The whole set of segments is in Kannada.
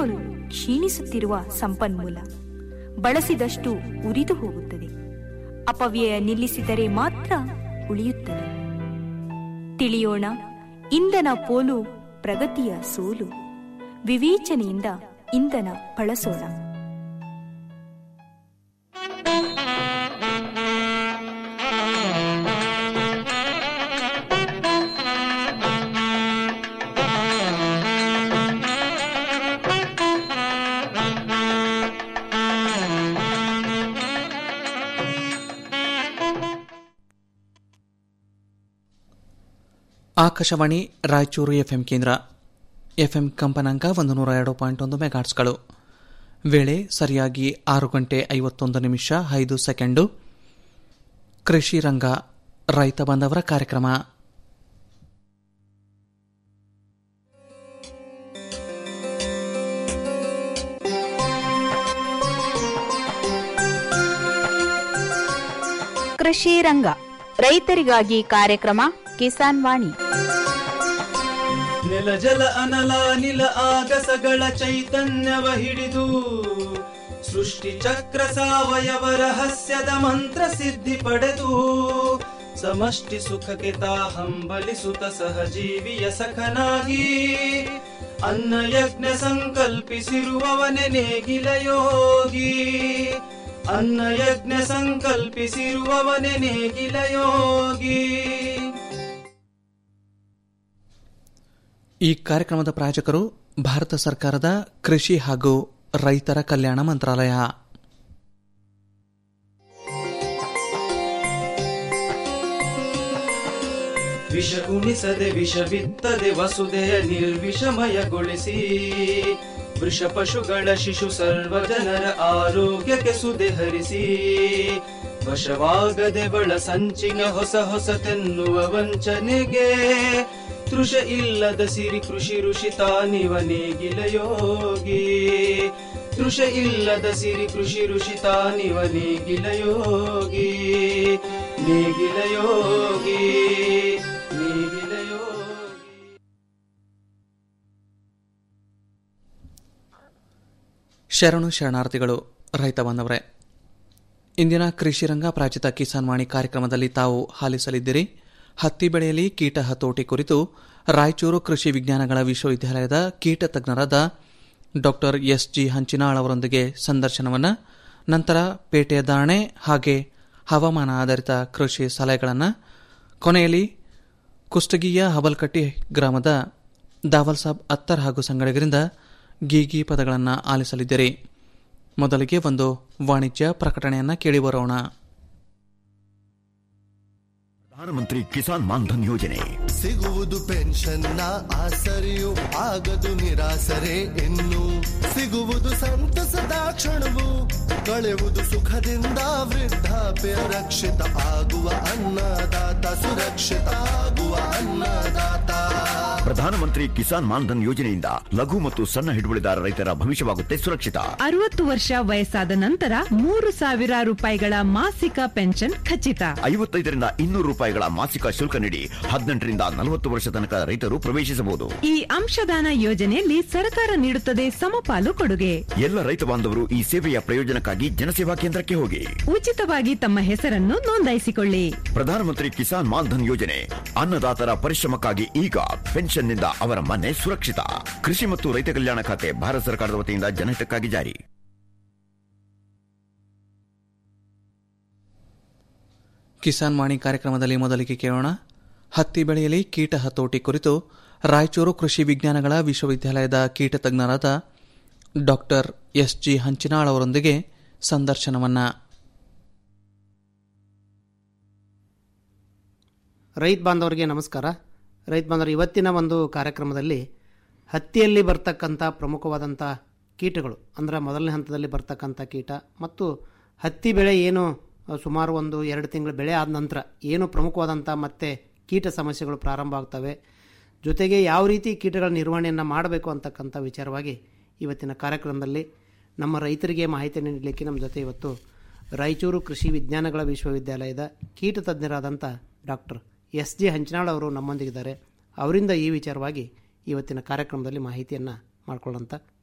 ಪೆಟ್ರೋಲ್ ಕ್ಷೀಣಿಸುತ್ತಿರುವ ಸಂಪನ್ಮೂಲ ಬಳಸಿದಷ್ಟು ಉರಿದು ಹೋಗುತ್ತದೆ ಅಪವ್ಯಯ ನಿಲ್ಲಿಸಿದರೆ ಮಾತ್ರ ಉಳಿಯುತ್ತದೆ ತಿಳಿಯೋಣ ಇಂಧನ ಪೋಲು ಪ್ರಗತಿಯ ಸೋಲು ವಿವೇಚನೆಯಿಂದ ಇಂಧನ ಬಳಸೋಣ ಆಕಾಶವಾಣಿ ರಾಯಚೂರು ಎಫ್ಎಂ ಕೇಂದ್ರ ಎಫ್ಎಂ ಕಂಪನಾಂಕ ಒಂದು ನೂರ ಎರಡು ಪಾಯಿಂಟ್ ಒಂದು ಮೆಗಾಟ್ಸ್ಗಳು ವೇಳೆ ಸರಿಯಾಗಿ ಆರು ಗಂಟೆ ಐವತ್ತೊಂದು ನಿಮಿಷ ಐದು ಸೆಕೆಂಡು ಕೃಷಿ ರಂಗ ರೈತ ಬಾಂಧವರ ಕಾರ್ಯಕ್ರಮ ಕೃಷಿ ರಂಗ ರೈತರಿಗಾಗಿ ಕಾರ್ಯಕ್ರಮ ಕಿಸಾನ್ ವಾಣಿ ನೆಲ ಜಲ ಅನಲ ನಿಲ ಆಗಸಗಳ ಚೈತನ್ಯವ ಹಿಡಿದು ಸೃಷ್ಟಿ ಚಕ್ರ ಸಾವಯವ ರಹಸ್ಯದ ಮಂತ್ರ ಸಿದ್ಧಿ ಪಡೆದು ಸಮಷ್ಟಿ ಸುಖಕ್ಕೆ ತಾ ಹಂಬಲಿಸುತ್ತ ಸಹಜೀವಿಯ ಸಖನಾಗಿ ಅನ್ನ ಯಜ್ಞ ಸಂಕಲ್ಪಿಸಿರುವವನೆ ನೇಗಿಲ ಯೋಗಿ ಅನ್ನ ಯಜ್ಞ ಸಂಕಲ್ಪಿಸಿರುವವನೆ ನೇಗಿಲ ಯೋಗಿ ಈ ಕಾರ್ಯಕ್ರಮದ ಪ್ರಾಯೋಜಕರು ಭಾರತ ಸರ್ಕಾರದ ಕೃಷಿ ಹಾಗೂ ರೈತರ ಕಲ್ಯಾಣ ಮಂತ್ರಾಲಯ ವಿಷ ಉಣಿಸದೆ ವಿಷ ಬಿತ್ತದೆ ವಸುದೆಯ ನಿರ್ವಿಷಮಯಗೊಳಿಸಿ ವೃಷ ಪಶುಗಳ ಶಿಶು ಸರ್ವ ಜನರ ಆರೋಗ್ಯಕ್ಕೆ ಸುದೆ ಹರಿಸಿ ವಶವಾಗದೆ ಬಳ ಸಂಚಿನ ಹೊಸ ಹೊಸತೆನ್ನುವ ವಂಚನೆಗೆ ತೃಷ ಇಲ್ಲದ ಸಿರಿ ಕೃಷಿ ಋಷಿ ತಾನಿವ ನೇಗಿಲ ಯೋಗಿ ತೃಷ ಇಲ್ಲದ ಸಿರಿ ಕೃಷಿ ಋಷಿ ತಾನಿವ ನೇಗಿಲ ಯೋಗಿ ನೇಗಿಲ ಯೋಗಿ ನೇಗಿಲ ಯೋಗಿ ಶರಣು ಶರಣಾರ್ಥಿಗಳು ರೈತ ಬಾಂಧವರೇ ಇಂದಿನ ಕೃಷಿ ರಂಗ ಪ್ರಾಚಿತ ಕಿಸಾನ್ ವಾಣಿ ಕಾರ್ಯಕ್ರಮದಲ್ಲಿ ತಾವು ಆಲಿಸಲಿದ್ದೀರಿ ಹತ್ತಿ ಬೆಳೆಯಲ್ಲಿ ಕೀಟ ಹತೋಟಿ ಕುರಿತು ರಾಯಚೂರು ಕೃಷಿ ವಿಜ್ಞಾನಗಳ ವಿಶ್ವವಿದ್ಯಾಲಯದ ಕೀಟ ತಜ್ಞರಾದ ಡಾಕ್ಟರ್ ಎಸ್ ಜಿ ಹಂಚಿನಾಳ್ ಅವರೊಂದಿಗೆ ಸಂದರ್ಶನವನ್ನು ನಂತರ ಪೇಟೆಯ ದಾಣೆ ಹಾಗೆ ಹವಾಮಾನ ಆಧಾರಿತ ಕೃಷಿ ಸಲಹೆಗಳನ್ನು ಕೊನೆಯಲ್ಲಿ ಕುಷ್ಟಗಿಯ ಹಬಲ್ಕಟ್ಟಿ ಗ್ರಾಮದ ದಾವಲ್ ಸಾಬ್ ಅತ್ತರ್ ಹಾಗೂ ಸಂಗಡಿಗರಿಂದ ಗೀಗಿ ಪದಗಳನ್ನು ಆಲಿಸಲಿದ್ದೀರಿ ಮೊದಲಿಗೆ ಒಂದು ವಾಣಿಜ್ಯ ಪ್ರಕಟಣೆಯನ್ನು ಕೇಳಿ ಬರೋಣ ಪ್ರಧಾನಮಂತ್ರಿ ಕಿಸಾನ್ ಮಾನ್ಧನ್ ಯೋಜನೆ ಸಿಗುವುದು ಪೆನ್ಷನ್ನ ಆಸರೆಯು ಆಗದು ನಿರಾಸರೆ ಇನ್ನು ಸಿಗುವುದು ಸಂತಸದ ಕ್ಷಣವು ಕಳೆವುದು ಸುಖದಿಂದ ವೃದ್ಧಾಪ್ಯ ರಕ್ಷಿತ ಆಗುವ ಅನ್ನದಾತ ಸುರಕ್ಷಿತ ಆಗುವ ಅನ್ನದಾತ ಪ್ರಧಾನಮಂತ್ರಿ ಕಿಸಾನ್ ಮಾನ್ಧನ್ ಯೋಜನೆಯಿಂದ ಲಘು ಮತ್ತು ಸಣ್ಣ ಹಿಡುವಳಿದಾರ ರೈತರ ಭವಿಷ್ಯವಾಗುತ್ತೆ ಸುರಕ್ಷಿತ ಅರವತ್ತು ವರ್ಷ ವಯಸ್ಸಾದ ನಂತರ ಮೂರು ಸಾವಿರ ರೂಪಾಯಿಗಳ ಮಾಸಿಕ ಪೆನ್ಷನ್ ಖಚಿತ ಐವತ್ತೈದರಿಂದ ಇನ್ನೂರು ರೂಪಾಯಿಗಳ ಮಾಸಿಕ ಶುಲ್ಕ ನೀಡಿ ಹದಿನೆಂಟರಿಂದ ನಲವತ್ತು ವರ್ಷ ತನಕ ರೈತರು ಪ್ರವೇಶಿಸಬಹುದು ಈ ಅಂಶದಾನ ಯೋಜನೆಯಲ್ಲಿ ಸರ್ಕಾರ ನೀಡುತ್ತದೆ ಸಮಪಾಲು ಕೊಡುಗೆ ಎಲ್ಲ ರೈತ ಬಾಂಧವರು ಈ ಸೇವೆಯ ಪ್ರಯೋಜನಕ್ಕಾಗಿ ಜನಸೇವಾ ಕೇಂದ್ರಕ್ಕೆ ಹೋಗಿ ಉಚಿತವಾಗಿ ತಮ್ಮ ಹೆಸರನ್ನು ನೋಂದಾಯಿಸಿಕೊಳ್ಳಿ ಪ್ರಧಾನಮಂತ್ರಿ ಕಿಸಾನ್ ಮಾನ್ಧನ್ ಯೋಜನೆ ಅನ್ನದಾತರ ಪರಿಶ್ರಮಕ್ಕಾಗಿ ಈಗ ಪೆನ್ಷನ್ನಿಂದ ಅವರ ಮನೆ ಸುರಕ್ಷಿತ ಕೃಷಿ ಮತ್ತು ರೈತ ಕಲ್ಯಾಣ ಖಾತೆ ಭಾರತ ಸರ್ಕಾರದ ವತಿಯಿಂದ ಜನಹಿತಕ್ಕಾಗಿ ಜಾರಿ ಕಿಸಾನ್ ವಾಣಿ ಕಾರ್ಯಕ್ರಮದಲ್ಲಿ ಮೊದಲಿಗೆ ಕೇಳೋಣ ಹತ್ತಿ ಬೆಳೆಯಲ್ಲಿ ಕೀಟ ಹತೋಟಿ ಕುರಿತು ರಾಯಚೂರು ಕೃಷಿ ವಿಜ್ಞಾನಗಳ ವಿಶ್ವವಿದ್ಯಾಲಯದ ಕೀಟ ತಜ್ಞರಾದ ಡಾಕ್ಟರ್ ಎಸ್ ಜಿ ಹಂಚಿನಾಳ್ ಅವರೊಂದಿಗೆ ಸಂದರ್ಶನವನ್ನು ರೈತ ಬಾಂಧವರಿಗೆ ನಮಸ್ಕಾರ ರೈತ ಬಾಂಧವರು ಇವತ್ತಿನ ಒಂದು ಕಾರ್ಯಕ್ರಮದಲ್ಲಿ ಹತ್ತಿಯಲ್ಲಿ ಬರ್ತಕ್ಕಂಥ ಪ್ರಮುಖವಾದಂಥ ಕೀಟಗಳು ಅಂದರೆ ಮೊದಲನೇ ಹಂತದಲ್ಲಿ ಬರ್ತಕ್ಕಂಥ ಕೀಟ ಮತ್ತು ಹತ್ತಿ ಬೆಳೆ ಏನು ಅಹ್, ಸುಮಾರು ಒಂದು ಎರಡು ತಿಂಗಳ ಬೆಳೆ ಆದ ನಂತರ ಏನು ಪ್ರಮುಖವಾದಂಥ ಮತ್ತೆ ಕೀಟ ಸಮಸ್ಯೆಗಳು ಪ್ರಾರಂಭ ಆಗ್ತವೆ ಜೊತೆಗೆ ಯಾವ ರೀತಿ ಕೀಟಗಳ ನಿರ್ವಹಣೆಯನ್ನು ಮಾಡಬೇಕು ಅಂತಕ್ಕಂಥ ವಿಚಾರವಾಗಿ ಇವತ್ತಿನ ಕಾರ್ಯಕ್ರಮದಲ್ಲಿ ನಮ್ಮ ರೈತರಿಗೆ ಮಾಹಿತಿಯನ್ನು ನೀಡಲಿಕ್ಕೆ ನಮ್ಮ ಜೊತೆ ಇವತ್ತು ರಾಯಚೂರು ಕೃಷಿ ವಿಜ್ಞಾನಗಳ ವಿಶ್ವವಿದ್ಯಾಲಯದ ಕೀಟ ತಜ್ಞರಾದಂಥ ಡಾಕ್ಟರ್ ಎಸ್ ಜಿ ಹಂಚನಾಳ್ ಅವರು ನಮ್ಮೊಂದಿಗಿದ್ದಾರೆ ಅವರಿಂದ ಈ ವಿಚಾರವಾಗಿ ಇವತ್ತಿನ ಕಾರ್ಯಕ್ರಮದಲ್ಲಿ ಮಾಹಿತಿಯನ್ನು ಮಾಡ್ಕೊಳ್ಳೋಂಥ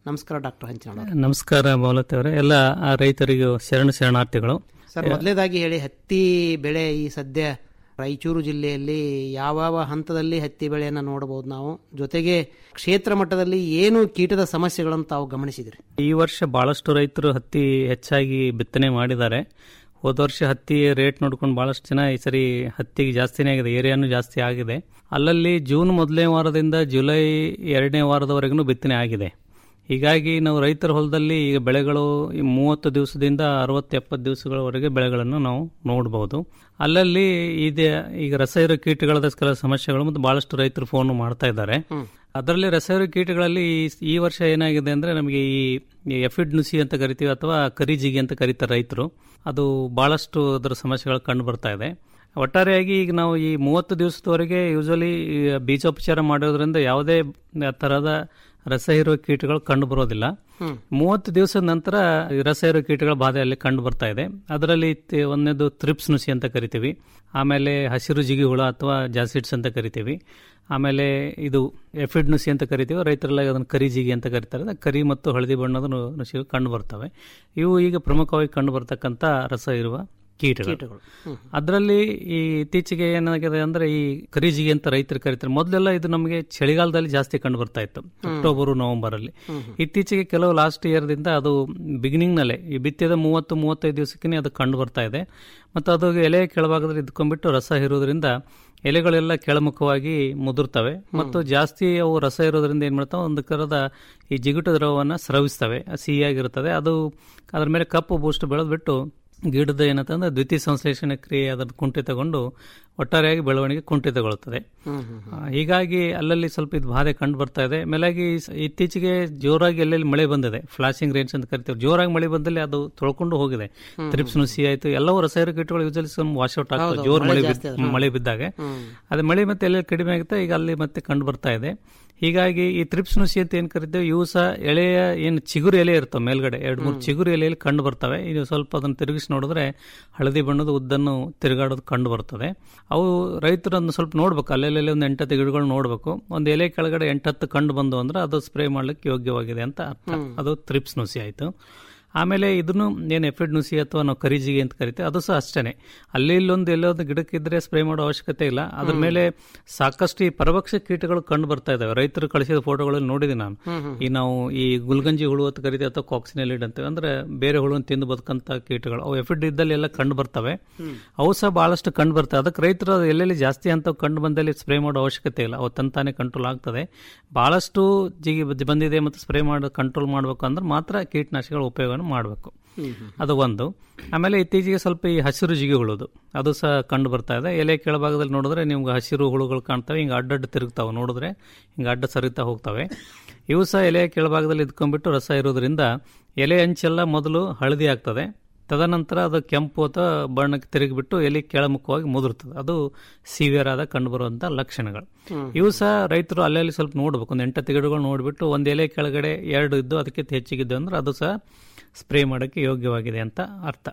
ನಮಸ್ಕಾರ ಡಾಕ್ಟರ್ ಹಂಚಿನಾಳ್ ನಮಸ್ಕಾರ ಮೌಲತಿ ಅವರೇ ಎಲ್ಲ ಆ ರೈತರಿಗೂ ಶರಣು ಶರಣಾರ್ಥಿಗಳು ಸರ್ ಮೊದಲೇದಾಗಿ ಹೇಳಿ ಹತ್ತಿ ಬೆಳೆ ಈ ಸದ್ಯ ರಾಯಚೂರು ಜಿಲ್ಲೆಯಲ್ಲಿ ಯಾವ್ಯಾವ ಹಂತದಲ್ಲಿ ಹತ್ತಿ ಬೆಳೆಯನ್ನು ನೋಡಬಹುದು ನಾವು ಜೊತೆಗೆ ಕ್ಷೇತ್ರ ಮಟ್ಟದಲ್ಲಿ ಏನು ಕೀಟದ ಸಮಸ್ಯೆಗಳನ್ನು ತಾವು ಗಮನಿಸಿದ್ರಿ ಈ ವರ್ಷ ಬಹಳಷ್ಟು ರೈತರು ಹತ್ತಿ ಹೆಚ್ಚಾಗಿ ಬಿತ್ತನೆ ಮಾಡಿದ್ದಾರೆ ಹೋದ ವರ್ಷ ಹತ್ತಿ ರೇಟ್ ನೋಡ್ಕೊಂಡು ಬಹಳಷ್ಟು ಜನ ಈ ಸರಿ ಹತ್ತಿಗೆ ಜಾಸ್ತಿನೇ ಆಗಿದೆ ಏರಿಯಾನು ಜಾಸ್ತಿ ಆಗಿದೆ ಅಲ್ಲಲ್ಲಿ ಜೂನ್ ಮೊದಲನೇ ವಾರದಿಂದ ಜುಲೈ ಎರಡನೇ ವಾರದವರೆಗೂ ಬಿತ್ತನೆ ಆಗಿದೆ ಹೀಗಾಗಿ ನಾವು ರೈತರ ಹೊಲದಲ್ಲಿ ಈಗ ಬೆಳೆಗಳು ಈ ಮೂವತ್ತು ದಿವಸದಿಂದ ಅರವತ್ತು ಎಪ್ಪತ್ತು ದಿವಸಗಳವರೆಗೆ ಬೆಳೆಗಳನ್ನು ನಾವು ನೋಡಬಹುದು ಅಲ್ಲಲ್ಲಿ ಇದೆ ಈಗ ರಸಾಯನ ಕೀಟಗಳದ ಕೆಲ ಸಮಸ್ಯೆಗಳು ಮತ್ತು ಬಹಳಷ್ಟು ರೈತರು ಫೋನ್ ಮಾಡ್ತಾ ಇದ್ದಾರೆ ಅದರಲ್ಲಿ ರಸಾಯನ ಕೀಟಗಳಲ್ಲಿ ಈ- ಈ ವರ್ಷ ಏನಾಗಿದೆ ಅಂದ್ರೆ ನಮಗೆ ಈ ಎಫಿಡ್ ನುಸಿ ಅಂತ ಕರಿತೀವಿ ಅಥವಾ ಕರಿಜಿಗಿ ಅಂತ ಕರೀತಾರೆ ರೈತರು ಅದು ಬಹಳಷ್ಟು ಅದರ ಸಮಸ್ಯೆಗಳು ಕಂಡು ಬರ್ತಾ ಇದೆ ಒಟ್ಟಾರೆಯಾಗಿ ಈಗ ನಾವು ಈ ಮೂವತ್ತು ದಿವಸದವರೆಗೆ ಯೂಶಲಿ ಬೀಜೋಪಚಾರ ಮಾಡೋದ್ರಿಂದ ಯಾವುದೇ ತರಹದ ರಸಹೀರುವ ಕೀಟಗಳು ಕಂಡು ಬರೋದಿಲ್ಲ ಮೂವತ್ತು ದಿವಸದ ನಂತರ ಈ ರಸಹೀರುವ ಕೀಟಗಳ ಬಾಧೆ ಅಲ್ಲಿ ಕಂಡು ಬರ್ತಾ ಇದೆ ಅದರಲ್ಲಿ ತಿ- ಒಂದನೇದು ಥ್ರಿಪ್ಸ್ ನುಸಿ ಅಂತ ಕರಿತೀವಿ ಆಮೇಲೆ ಹಸಿರು ಜಿಗಿ ಹುಳ ಅಥವಾ ಜಾಸಿಡ್ಸ್ ಅಂತ ಕರಿತೀವಿ ಆಮೇಲೆ ಇದು ಎಫಿಡ್ ನುಸಿ ಅಂತ ಕರಿತೀವಿ ರೈತರೆಲ್ಲ ಅದನ್ನು ಕರಿ ಜಿಗಿ ಅಂತ ಕರೀತಾರೆ ಅದು ಕರಿ ಮತ್ತು ಹಳದಿ ಬಣ್ಣದ ನು- ನುಸಿಗಳು ಕಂಡು ಬರ್ತವೆ ಇವು ಈಗ ಪ್ರಮುಖವಾಗಿ ಕಂಡು ಬರ್ತಕ್ಕಂಥ ರಸ ಇರುವ ಕೀಟಗಳು ಅದರಲ್ಲಿ ಈ ಇತ್ತೀಚೆಗೆ ಏನಾಗಿದೆ ಅಂದ್ರೆ ಈ ಕರಿಜಿಗೆ ಅಂತ ರೈತರು ಕರೀತಾರೆ ಮೊದಲೆಲ್ಲ ಇದು ನಮಗೆ ಚಳಿಗಾಲದಲ್ಲಿ ಜಾಸ್ತಿ ಕಂಡು ಬರ್ತಾ ಇತ್ತು ಅಕ್ಟೋಬರ್ ನವೆಂಬರ್ ಅಲ್ಲಿ ಇತ್ತೀಚೆಗೆ ಕೆಲವು ಲಾಸ್ಟ್ ಇಯರ್ ದಿಂದ ಅದು ಬಿಗಿನಿಂಗ್ ನಲ್ಲೇ ಈ ಬಿತ್ತಿದ ಮೂವತ್ತು ಮೂವತ್ತೈದು ದಿವಸಕ್ಕೆ ಅದು ಕಂಡು ಬರ್ತಾ ಇದೆ ಮತ್ತು ಅದು ಎಲೆ ಕೆಳಭಾಗದಲ್ಲಿ ಇದ್ಕೊಂಡ್ಬಿಟ್ಟು ರಸ ಇರೋದ್ರಿಂದ ಎಲೆಗಳೆಲ್ಲ ಕೆಳಮುಖವಾಗಿ ಮುದುರ್ತವೆ ಮತ್ತು ಜಾಸ್ತಿ ಅವು ರಸ ಇರೋದ್ರಿಂದ ಏನ್ ಮಾಡ್ತಾವೆ ಒಂದು ಕರದ ಈ ಜಿಗುಟು ದ್ರವವನ್ನು ಸ್ರವಿಸ್ತವೆ ಸಿಹಿಯಾಗಿರುತ್ತದೆ ಅದು ಅದ್ರ ಮೇಲೆ ಕಪ್ಪು ಬೂಸ್ಟ್ ಬೆಳೆದ್ಬಿಟ್ಟು ಗಿಡದ ಏನಂತಂದ್ರೆ ದ್ವಿತೀಯ ಸಂಶ್ಲೇಷಣೆ ಕ್ರಿಯೆ ಅದನ್ನು ಕುಂಠಿತಗೊಂಡು ಒಟ್ಟಾರೆಯಾಗಿ ಬೆಳವಣಿಗೆ ಕುಂಠಿತಗೊಳ್ಳುತ್ತದೆ ಆ, ಹೀಗಾಗಿ ಅಲ್ಲಲ್ಲಿ ಸ್ವಲ್ಪ ಇದು ಬಾಧೆ ಕಂಡು ಬರ್ತಾ ಇದೆ ಮೇಲಾಗಿ ಸ- ಇತ್ತೀಚೆಗೆ ಜೋರಾಗಿ ಎಲ್ಲೆಲ್ಲಿ ಮಳೆ ಬಂದಿದೆ ಫ್ಲಾಶಿಂಗ್ ರೇಂಜ್ ಅಂತ ಕರಿತೀವಿ ಜೋರಾಗಿ ಮಳೆ ಬಂದಲ್ಲಿ ಅದು ತೊಳ್ಕೊಂಡು ಹೋಗಿದೆ ತ್ರಿಪ್ಸ್ ನುಸಿ ಆಯ್ತು ಎಲ್ಲವೂ ರಸಾಯನ ಕೀಟಗಳು ಯೂಸಲಿ ವಾಶ್ ಔಟ್ ಆಗ್ತವೆ ಜೋರ್ ಮಳೆ ಬಿದ್ದ- ಮಳೆ ಬಿದ್ದಾಗ ಅದೇ ಮಳೆ ಮತ್ತೆ ಎಲ್ಲೆಲ್ಲಿ ಕಡಿಮೆ ಆಗುತ್ತೆ ಈಗ ಅಲ್ಲಿ ಮತ್ತೆ ಕಂಡು ಬರ್ತಾ ಇದೆ ಹೀಗಾಗಿ ಈ ತ್ರಿಪ್ಸ್ ನುಸಿ ಅಂತ ಏನ್ ಕರಿತೇವೆ ಇವು ಸಹ ಎಳೆಯ ಏನು ಚಿಗುರು ಎಲೆ ಇರ್ತವೆ ಮೇಲ್ಗಡೆ ಎರಡು ಮೂರು ಚಿಗುರು ಎಲೆಯಲ್ಲಿ ಕಂಡು ಬರ್ತವೆ ಇದು ಸ್ವಲ್ಪ ಅದನ್ನು ತಿರುಗಿಸಿ ನೋಡಿದ್ರೆ ಹಳದಿ ಬಣ್ಣದ ಉದ್ದನ್ನು ತಿರುಗಾಡೋದು ಕಂಡು ಬರ್ತದೆ ಅವು ರೈತರು ಅದನ್ನ ಸ್ವಲ್ಪ ನೋಡ್ಬೇಕು ಅಲ್ಲೆಲ್ಲಿ ಒಂದು ಎಂಟತ್ತು ಗಿಡಗಳು ನೋಡ್ಬೇಕು ಒಂದು ಎಲೆ ಕೆಳಗಡೆ ಎಂಟತ್ತು ಕಂಡು ಬಂದು ಅಂದ್ರೆ ಅದು ಸ್ಪ್ರೇ ಮಾಡ್ಲಿಕ್ಕೆ ಯೋಗ್ಯವಾಗಿದೆ ಅಂತ ಅರ್ಥ ಅದು ತ್ರಿಪ್ಸ್ ನುಸಿ ಆಯ್ತು ಆಮೇಲೆ ಇದನ್ನು ಏನು ಎಫಿಡ್ ನುಸಿ ಅಥವಾ ನಾವು ಕರಿಜಿಗೆ ಅಂತ ಕರಿತೀವಿ ಅದು ಸಹ ಅಷ್ಟೇನೆ ಅಲ್ಲಿ ಇಲ್ಲೊಂದು ಎಲ್ಲೊಂದು ಗಿಡಕ್ಕಿದ್ರೆ ಸ್ಪ್ರೇ ಮಾಡೋ ಅವಶ್ಯಕತೆ ಇಲ್ಲ ಅದ್ರ ಮೇಲೆ ಸಾಕಷ್ಟು ಈ ಪರಭಕ್ಷ ಕೀಟಗಳು ಕಂಡು ಬರ್ತಾ ಇದಾವೆ ರೈತರು ಕಳಿಸಿದ ಫೋಟೋಗಳಲ್ಲಿ ನೋಡಿದ್ದೀನಿ ನಾನು ಈ ನಾವು ಈ ಗುಲ್ಗಂಜಿ ಹುಳು ಅಂತ ಕರಿತೀವಿ ಅಥವಾ ಕಾಕ್ಸಿನೆಲಿಡ್ ಅಂತೀವಿ ಅಂದ್ರೆ ಬೇರೆ ಹುಳುವನ್ನು ತಿಂದು ಬದುಕಂತ ಕೀಟಗಳು ಅವು ಎಫಿಡ್ ಇದ್ದಲ್ಲಿ ಎಲ್ಲ ಕಂಡು ಬರ್ತವೆ ಅವು ಸಹ ಬಹಳಷ್ಟು ಕಂಡು ಬರ್ತವೆ ಅದಕ್ಕೆ ರೈತರು ಅದು ಎಲ್ಲೆಲ್ಲಿ ಜಾಸ್ತಿ ಅಂತ ಕಂಡು ಬಂದಲ್ಲಿ ಸ್ಪ್ರೇ ಮಾಡೋ ಅವಶ್ಯಕತೆ ಇಲ್ಲ ಅವು ತಂತಾನೆ ಕಂಟ್ರೋಲ್ ಆಗ್ತದೆ ಬಹಳಷ್ಟು ಜಿಗಿ ಬಂದಿದೆ ಮತ್ತು ಸ್ಪ್ರೇ ಮಾಡಿ ಕಂಟ್ರೋಲ್ ಮಾಡಬೇಕು ಅಂದ್ರೆ ಮಾತ್ರ ಕೀಟನಾಶಕಗಳ ಉಪಯೋಗವನ್ನು ಮಾಡಬೇಕು ಅದು ಒಂದು ಆಮೇಲೆ ಇತ್ತೀಚೆಗೆ ಸ್ವಲ್ಪ ಈ ಹಸಿರು ಜಿಗಿ ಹುಳುದು ಅದು ಸಹ ಕಂಡು ಬರ್ತಾ ಇದೆ ಎಲೆ ಕೆಳಭಾಗದಲ್ಲಿ ನೋಡಿದ್ರೆ ನಿಮ್ಗೆ ಹಸಿರು ಹುಳುಗಳು ಕಾಣ್ತವೆ ಹಿಂಗೆ ಅಡ್ಡಡ್ಡ ತಿರುಗ್ತಾವೆ ನೋಡಿದ್ರೆ ಹಿಂಗೆ ಅಡ್ಡ ಸರಿತಾ ಹೋಗ್ತವೆ ಇವು ಸಹ ಎಲೆ ಕೆಳಭಾಗದಲ್ಲಿ ಇದ್ಕೊಂಡ್ಬಿಟ್ಟು ರಸ ಇರೋದ್ರಿಂದ ಎಲೆ ಅಂಚೆಲ್ಲ ಮೊದಲು ಹಳದಿ ಆಗ್ತದೆ ತದನಂತರ ಅದು ಕೆಂಪು ಅಥವಾ ಬಣ್ಣಕ್ಕೆ ತಿರುಗಿಬಿಟ್ಟು ಎಲೆ ಕೆಳಮುಖವಾಗಿ ಮುದುರ್ತದೆ ಅದು ಸಿವಿಯರ್ ಆದ ಕಂಡುಬರುವಂಥ ಲಕ್ಷಣಗಳು ಇವು ಸಹ ರೈತರು ಅಲ್ಲಲ್ಲಿ ಸ್ವಲ್ಪ ನೋಡ್ಬೇಕು ಒಂದು ಎಂಟತ್ತು ಗಿಡಗಳು ನೋಡಿಬಿಟ್ಟು ಒಂದು ಎಲೆ ಕೆಳಗಡೆ ಎರಡು ಇದ್ದು ಅದಕ್ಕಿಂತ ಹೆಚ್ಚಿಗಿದ್ದು ಅಂದ್ರೆ ಅದು ಸಹ ಸ್ಪ್ರೇ ಮಾಡೋಕ್ಕೆ ಯೋಗ್ಯವಾಗಿದೆ ಅಂತ ಅರ್ಥ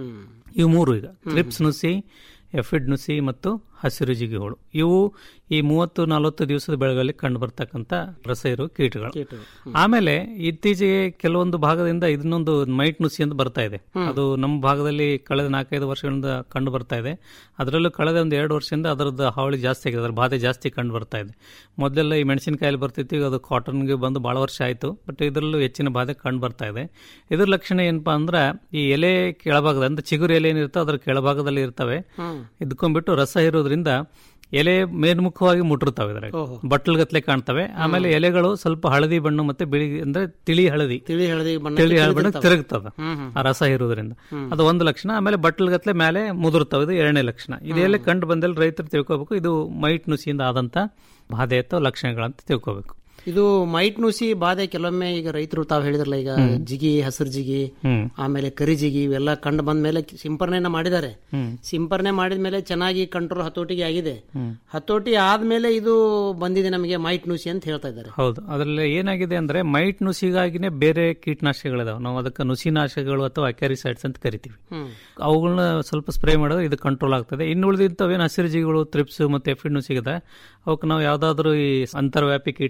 ಇವು ಮೂರು ಈಗ ಟ್ರಿಪ್ಸ್ ನುಸಿ ಎಫಿಡ್ ನುಸಿ ಮತ್ತು ಹಸಿರು ಜಿಗಿಗಳು ಇವು ಈ ಮೂವತ್ತು ನಲವತ್ತು ದಿವಸದ ಬೆಳೆಗಳಲ್ಲಿ ಕಂಡು ಬರ್ತಕ್ಕಂಥ ರಸ ಇರುವ ಕೀಟಗಳು ಆಮೇಲೆ ಇತ್ತೀಚೆಗೆ ಕೆಲವೊಂದು ಭಾಗದಿಂದ ಇದನ್ನೊಂದು ಮೈಟ್ ನುಸಿ ಅಂತ ಬರ್ತಾ ಇದೆ ಅದು ನಮ್ಮ ಭಾಗದಲ್ಲಿ ಕಳೆದ ನಾಲ್ಕೈದು ವರ್ಷಗಳಿಂದ ಕಂಡು ಬರ್ತಾ ಇದೆ ಅದರಲ್ಲೂ ಕಳೆದ ಒಂದು ಎರಡು ವರ್ಷದಿಂದ ಅದರದ್ದು ಹಾವಳಿ ಜಾಸ್ತಿ ಆಗಿದೆ ಅದರ ಬಾಧೆ ಜಾಸ್ತಿ ಕಂಡು ಬರ್ತಾ ಇದೆ ಮೊದಲೆಲ್ಲ ಈ ಮೆಣಸಿನಕಾಯಲ್ಲಿ ಬರ್ತಿತ್ತು ಈಗ ಅದು ಕಾಟನ್ಗೆ ಬಂದು ಬಹಳ ವರ್ಷ ಆಯಿತು ಬಟ್ ಇದರಲ್ಲೂ ಹೆಚ್ಚಿನ ಬಾಧೆ ಕಂಡು ಬರ್ತಾ ಇದೆ ಇದ್ರ ಲಕ್ಷಣ ಏನಪ್ಪಾ ಅಂದ್ರೆ ಈ ಎಲೆ ಕೆಳಭಾಗದ ಅಂದ್ರೆ ಚಿಗುರು ಎಲೆ ಏನಿರ್ತೋ ಅದರ ಕೆಳಭಾಗದಲ್ಲಿ ಇರ್ತವೆ ಇದ್ಕೊಂಡ್ಬಿಟ್ಟು ರಸ ಇರೋದ್ರಿಂದ ಎಲೆ ಮೇಲ್ಮುಖವಾಗಿ ಮುಟ್ಟಿರ್ತಾವೆ ಇದ್ರಾಗ ಬಟ್ಟಲ್ಗತ್ಲೆ ಕಾಣ್ತವೆ ಆಮೇಲೆ ಎಲೆಗಳು ಸ್ವಲ್ಪ ಹಳದಿ ಬಣ್ಣ ಮತ್ತೆ ಬಿಳಿ ಅಂದ್ರೆ ತಿಳಿ ಹಳದಿ ತಿಳಿ ಹಳದಿ ಬಣ್ಣ ತಿಳಿ ಹಳದಿ ಬಣ್ಣ ತಿರುಗ್ತದ ಆ ರಸ ಇರೋದ್ರಿಂದ ಅದು ಒಂದು ಲಕ್ಷಣ ಆಮೇಲೆ ಬಟ್ಟಲ್ಗತ್ಲೆ ಮೇಲೆ ಮುದುರ್ತವೆ ಇದು ಎರಡನೇ ಲಕ್ಷಣ ಇದೆಲ್ಲ ಕಂಡು ಬಂದಲ್ಲಿ ರೈತರು ತಿಳ್ಕೋಬೇಕು ಇದು ಮೈಟ್ ನುಸಿಯಿಂದ ಆದಂತ ಬಾಧೆ ಅಥವಾ ಲಕ್ಷಣಗಳಂತ ತಿಳ್ಕೋಬೇಕು ಇದು ಮೈಟ್ ನುಸಿ ಬಾಧೆ ಕೆಲವೊಮ್ಮೆ ಈಗ ರೈತರು ತಾವು ಹೇಳಿದ್ರಲ್ಲ ಈಗ ಜಿಗಿ ಹಸಿರು ಜಿಗಿ ಆಮೇಲೆ ಕರಿ ಜಿಗಿ ಇವೆಲ್ಲ ಕಂಡು ಬಂದ ಮೇಲೆ ಸಿಂಪರಣೆನ ಮಾಡಿದ್ದಾರೆ ಸಿಂಪರಣೆ ಮಾಡಿದ ಮೇಲೆ ಚೆನ್ನಾಗಿ ಕಂಟ್ರೋಲ್ ಹತೋಟಿಗೆ ಆಗಿದೆ ಹತೋಟಿ ಆದ್ಮೇಲೆ ಇದು ಬಂದಿದೆ ನಮಗೆ ಮೈಟ್ ನುಸಿ ಅಂತ ಹೇಳ್ತಾ ಇದ್ದಾರೆ ಹೌದು ಅದರಲ್ಲಿ ಏನಾಗಿದೆ ಅಂದ್ರೆ ಮೈಟ್ ನುಸಿಗಾಗಿನೇ ಬೇರೆ ಕೀಟನಾಶಕಗಳಿದಾವೆ ನಾವು ಅದಕ್ಕೆ ನುಸಿನಾಶಕಗಳು ಅಥವಾ ಅಕ್ಯಾರಿಸೈಡ್ಸ್ ಅಂತ ಕರಿತೀವಿ ಅವುಗಳನ್ನ ಸ್ವಲ್ಪ ಸ್ಪ್ರೇ ಮಾಡಿದ್ರೆ ಇದು ಕಂಟ್ರೋಲ್ ಆಗ್ತದೆ ಇನ್ನು ಉಳಿದಿರ್ತವೇನು ಹಸಿರು ಜೀವಿಗಳು ತ್ರಿಪ್ಸ್ ಮತ್ತೆ ಎಫಿಡ್ ನುಸಿಗಿದೆ ಅವಕ್ಕೆ ನಾವು ಯಾವ್ದಾದ್ರು ಈ ಅಂತರ್ವ್ಯಾಪಿ ಕೀಟನಾಶಕಗಳನ್ನ